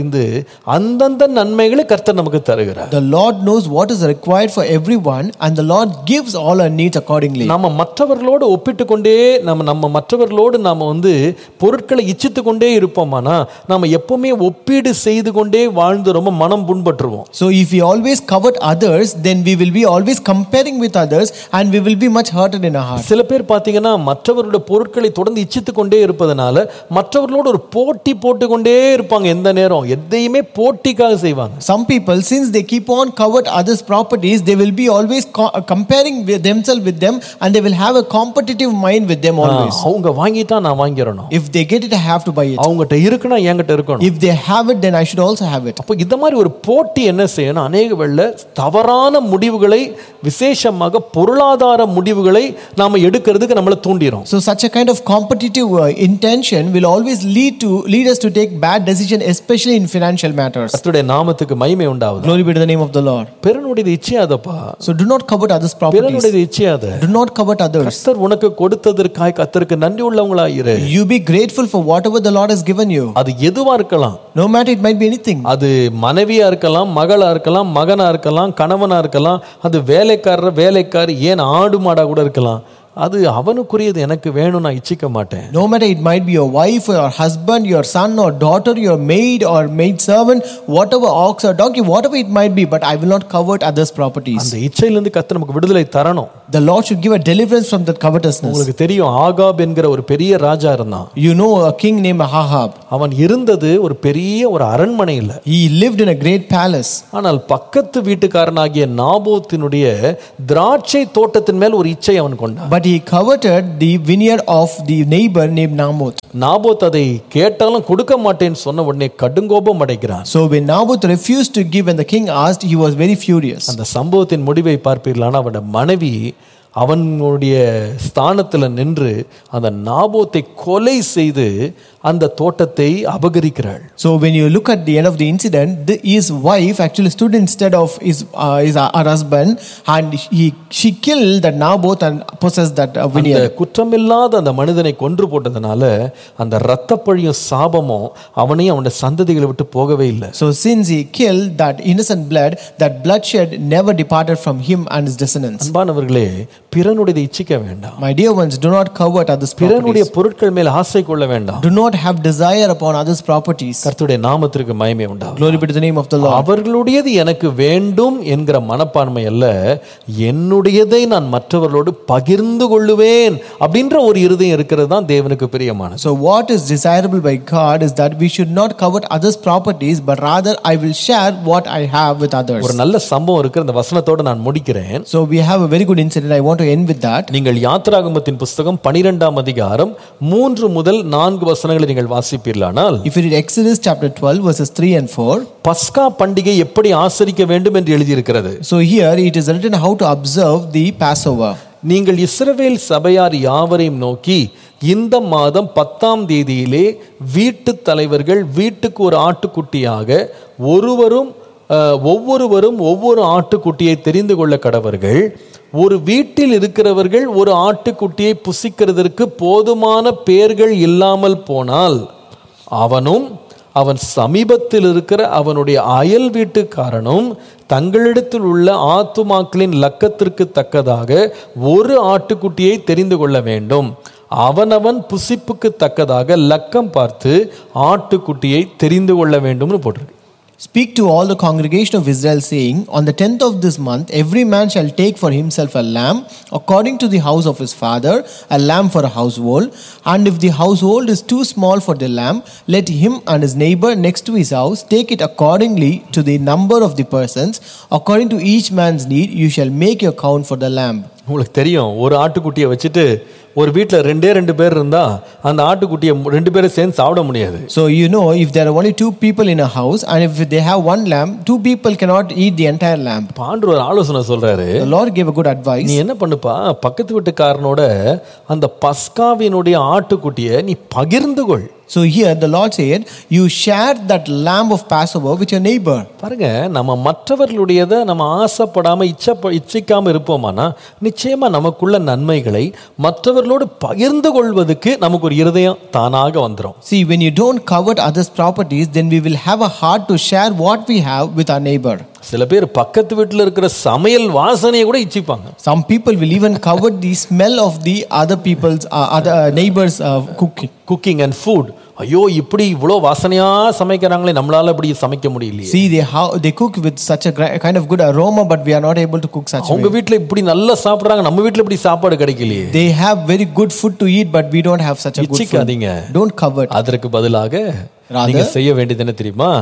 அறிந்து அந்தந்த நன்மைகளை கர்த்தர் நமக்கு தருகிறார்
The Lord knows what is required for everyone, and the Lord gives all our needs accordingly.
நம்ம மற்றவர்களோடு ஒப்பிட்டு கொண்டே நம்ம நம்ம மற்றவர்களோடு நாம வந்து பொருட்களை இச்சித்து கொண்டே இருப்போமானா நம்ம எப்பவுமே ஒப்பீடு செய்து கொண்டே வாழ்ந்து ரொம்ப மனம் புண்பற்றுவோம்
So, if we always covet others, then we will be always comparing with others, and we will be much hurted in our heart.
சில பேர் பார்த்தீங்கன்னா மற்றவருடைய பொருட்களை தொடர்ந்து இச்சித்து கொண்டே இருப்பதனால மற்றவர்களோடு ஒரு போட்டி போட்டுக்கொண்டே இருப்பாங்க எந்த நேரம் எதையுமே போட்டிக்காக செய்வாங்க
Some people, since they keep on covet others' properties, they will be always co- comparing with themselves with them, and they will have a competitive mind with them always.
அவங்க வாங்கிட்டா நான் வாங்கிடணும்
If they get it, I have to buy it.
அவங்ககிட்ட இருக்குன்னா என்கிட்ட இருக்கணும்
If they have it, then I should also have it.
அப்போ இந்த மாதிரி ஒரு போட்டி என்ன செய்யணும் அநேக வேளை தவறான முடிவுகளை விசேஷமாக பொருளாதார முடிவுகளை நாம எடுக்கிறதுக்கு நம்மளை தூண்டிடும்
So such a kind of competitive uh, intention will always lead to lead us to take bad decision, especially in financial matters.
கர்த்தருடைய நாமத்துக்கு மகிமை உண்டாகுது
Glory be to the name of the Lord.
பிறனுடையது இச்சையாதப்பா
So do not covet others' properties.
பிறனுடையது இச்சையாத
Do not covet others.
கர்த்தர் உனக்கு கொடுத்ததற்காய் கர்த்தருக்கு நன்றி உள்ளவங்களாயிரு
You be grateful for whatever the Lord has given you.
அது எதுவா இருக்கலாம்
No matter it might be anything.
அது மனைவியா இருக்கலாம் மகளா இருக்கலாம் மகனா இருக்கலாம் கணவனா இருக்கலாம் அது வேலைக்காரர் வேலைக்காரி ஏன் ஆடு மாடா கூட இருக்கலாம் அது அவனுக்குரியது எனக்கு வேணும் நான் இச்சிக்க மாட்டேன்
No matter it might be your wife or your husband, your son or daughter, your maid or maid servant, whatever ox or donkey, whatever it might be, but I will not covet others' properties.
அந்த இச்சையிலிருந்து கர்த்தர் நமக்கு விடுதலை தரணும்
The Lord should give a deliverance from that covetousness.
உங்களுக்கு தெரியும் Ahab என்கிற ஒரு பெரிய ராஜா இருந்தான்
You know a king named Ahab.
அவன் இருந்தது ஒரு பெரிய ஒரு அரண்மனை இல்ல
He lived in a great palace.
ஆனால் பக்கத்து வீட்டுக்காரனாகிய நாபோத்தினுடைய திராட்சை தோட்டத்தின் மேல் ஒரு இச்சை அவன் கொண்டான்
But he coveted the vineyard of the neighbor named Naboth.
Naboth அதை கேட்டாலும் கொடுக்க மாட்டேன்னு சொன்ன உடனே கடுங்கோபம் அடைகிறான்
So when Naboth refused to give when the king asked, he was very furious.
அந்த சம்பவத்தின் முடிவை பார்ப்பீர்களான அவனோட மனைவி அவனுடைய ஸ்தானத்தில் நின்று அந்த நாபோத்தை கொலை செய்து அந்த தோட்டத்தை அபகரிக்கிறாள்
So when you look at the end of the incident, the, his wife actually stood instead of his, uh, his uh, her husband, and he she killed that Naboth and possessed that uh,
அந்த
vineyard.
குற்றமில்லாத அந்த மனிதனை கொன்று போட்டதுனால அந்த இரத்தப்பழியும் சாபமும் அவனையும் அவனுடைய சந்ததிகளை விட்டு போகவே இல்லை
So since he killed that innocent blood, that bloodshed never departed from him and his descendants.
அன்பானவர்களே பிறனுடையதை இச்சிக்க வேண்டாம்
My dear ones, do not covet others'
பிறனுடைய
properties.
பொருட்கள் மேல் ஆசை கொள்ள வேண்டாம்
Do not have desire upon others' properties.
கர்த்தருடைய நாமத்திற்கு மகிமை உண்டாகும்
Glory be to the name of the Lord.
அவர்களுடையது எனக்கு வேண்டும் என்கிற மனப்பான்மை அல்ல என்னுடையதை நான் மற்றவர்களோடு பகிர்ந்து கொள்ளுவேன் அப்படின்ற ஒரு இருதயம் இருக்கிறது தான் தேவனுக்கு பிரியமானது
So, what is desirable by God is that we should not covet others' properties, but rather I will share what I have with others.
ஒரு நல்ல சம்பவம் இருக்கு அந்த வசனத்தோட நான் முடிக்கிறேன்
So, we have a very good incident. I want to end with that.
நீங்கள் யாத்ராகமத்தின் புஸ்தகம் பனிரெண்டாம் அதிகாரம் மூன்று முதல் நான்கு வசனங்களை நீங்கள் வாசிப்பீர்களானால்
If you read Exodus chapter 12, verses 3 and 4,
பஸ்கா பண்டிகை எப்படி ஆசரிக்க வேண்டும் என்று எழுதியிருக்கிறது
so here it is written how to observe the Passover.
நீங்கள் இஸ்ரவேல் சபையார் யாவரையும் நோக்கி இந்த மாதம் பத்தாம் தேதியிலே வீட்டு தலைவர்கள் வீட்டுக்கு ஒரு ஆட்டுக்குட்டியாக ஒருவரும் அஹ், ஒவ்வொருவரும் ஒவ்வொரு ஆட்டுக்குட்டியை தெரிந்து கொள்ள கடவர்கள் ஒரு வீட்டில் இருக்கிறவர்கள் ஒரு ஆட்டுக்குட்டியை புசிக்கிறதற்கு போதுமான பேர்கள் இல்லாமல் போனால் அவனும் அவன் சமீபத்தில் இருக்கிற அவனுடைய அயல் வீட்டுக்காரனும் தங்களிடத்தில் உள்ள ஆத்துமாக்களின் லக்கத்திற்கு தக்கதாக ஒரு ஆட்டுக்குட்டியை தெரிந்து கொள்ள வேண்டும் அவனவன் புசிப்புக்கு தக்கதாக லக்கம் பார்த்து ஆட்டுக்குட்டியை தெரிந்து கொள்ள வேண்டும்னு போட்டிருக்கு
Speak to all the congregation of Israel, saying, On the tenth of this month, every man shall take for himself a lamb, according to the house of his father, a lamb for a household. And if the household is too small for the lamb, let him and his neighbor next to his house take it accordingly to the number of the persons. According to each man's need, you shall make your count for the lamb.
உங்களுக்கு தெரியும் ஒரு ஆட்டுக்குட்டியை வச்சுட்டு ஒரு வீட்டில் ரெண்டே ரெண்டு பேர் இருந்தா அந்த ஆட்டுக்குட்டியை ரெண்டு பேரும் சேர்ந்து சாப்பிட முடியாது
So, you know, if there are only two people in a house, and if they have one lamb, two people cannot eat the entire lamb.
பாண்டு ஒரு ஆலோசனை சொல்றாரு
The Lord gave a good advice.
நீ என்ன பண்ணுப்பா பக்கத்து வீட்டுக்காரனோட அந்த பஸ்காவினுடைய ஆட்டுக்குட்டியை நீ பகிர்ந்து கொள்
So here the Lord said, You share that lamb of Passover with your neighbor.
பாருங்க நம்ம மற்றவர்களுடையதை நம்ம ஆசைப்படாம இச்சப்ப இச்சிக்காம இருப்போமானா நிச்சயமா நமக்குள்ள நன்மைகளை மற்றவர்களோடு பகிர்ந்து கொள்வதற்கு நமக்கு ஒரு இருதயம் தானாக வந்துடும்
See, when you don't covet others' properties, then we will have a heart to share what we have with our neighbor.
சில பேர் பக்கத்து வீட்டில் இருக்கிற சமையல் வாசனையை கூட இச்சிப்பாங்க
Some people will even covet the smell of the other people's, uh, other uh, neighbors' uh, cooking.
Cooking and food ஐயோ இப்படி இவ்வளோ வாசனையா சமைக்கிறாங்களே நம்மளால இப்படி சமைக்க முடியலையே
See, they how they cook with such a gra- kind of good aroma, but we are not able to cook such a
அவங்க
way.
வீட்டில் இப்படி நல்லா சாப்பிட்றாங்க நம்ம வீட்டில் இப்படி சாப்பாடு கிடைக்கலையே
They have very good food to eat, but we don't have such a good food.
இச்சிக்காதீங்க
Don't covet.
அதற்கு பதிலாக
Rather-
நீங்க செய்ய வேண்டியது என்ன தெரியுமா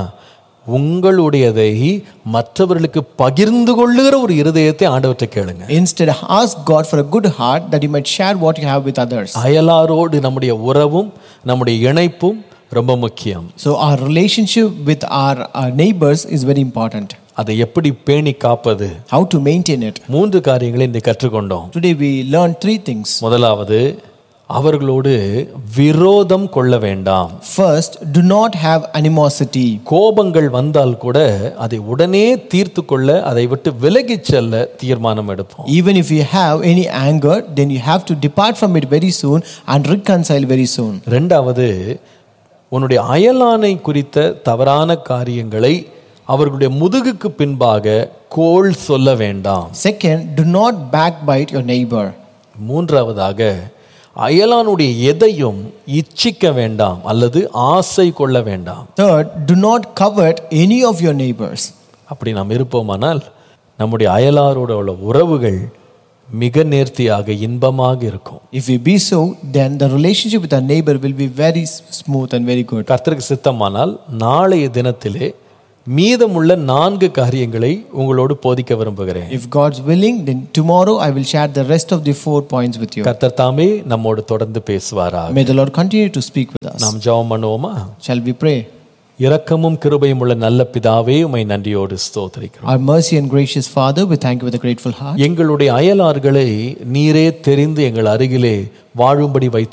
உங்களுடையதை மற்றவர்களுக்கு பகிர்ந்து கொள்ளுகிற ஒரு இருதயத்தை ஆண்டவற்றை கேளுங்க
Instead, ask God for a good heart that you might share what you have with others.
அயலாரோடு நம்முடைய உறவும் நம்முடைய இணைப்பும் ரொம்ப முக்கியம்
So, our relationship with our, our neighbors is very important.
அதை எப்படி பேணி காப்பது
How to maintain it.
மூன்று காரியங்களை இன்றைக்கு கற்றுக்கொண்டோம்
Today, we learned three things.
முதலாவது அவர்களோடு விரோதம் கொள்ள வேண்டாம்
First, do not have animosity.
கோபங்கள் வந்தால் கூட அதை உடனே தீர்த்து கொள்ள அதை விட்டு விலகிச் செல்ல தீர்மானம் எடுப்போம்
Even if you have any anger, then you have to depart from it very soon and reconcile very soon.
ரெண்டாவது உன்னுடைய அயலானை குறித்த தவறான காரியங்களை அவர்களுடைய முதுகுக்கு பின்பாக கோள் சொல்ல வேண்டாம்
Second, do not backbite your neighbor.
மூன்றாவதாக அயலானுடைய எதையும் இச்சிக்க வேண்டாம் அல்லது ஆசை கொள்ள வேண்டாம்
Third, do not covet any of your neighbors.
அப்படி நாம் இருப்போமானால் நம்முடைய அயலாரோட உள்ள உறவுகள் மிக நேர்த்தியாக இன்பமாக இருக்கும்
If we be so, then the relationship with our neighbor will be very s- smooth and very good.
கர்த்தருக்கு சித்தமானால் நாளைய தினத்திலே மீதமுள்ள நான்கு காரியங்களை உங்களோடு போதிக்க விரும்புகிறேன்
If God's willing, then tomorrow I will share the rest of the four points with you.
கர்த்தர் தாமே நம்மோடு தொடர்ந்து பேசுவாராக
May the Lord continue to speak with us.
நாம் ஜெபம் பண்ணுவோமா
Shall we pray?
இரக்கமும் கிருபையும் உள்ள நல்ல பிதாவே உமை நன்றியோடு ஸ்தோத்திரிக்கிறோம்
Our mercy and gracious Father, we thank you with a grateful heart.
எங்களுடைய அயலார்களை நீரே தெரிந்து எங்கள் அருகிலே வாழும்படி வைத்து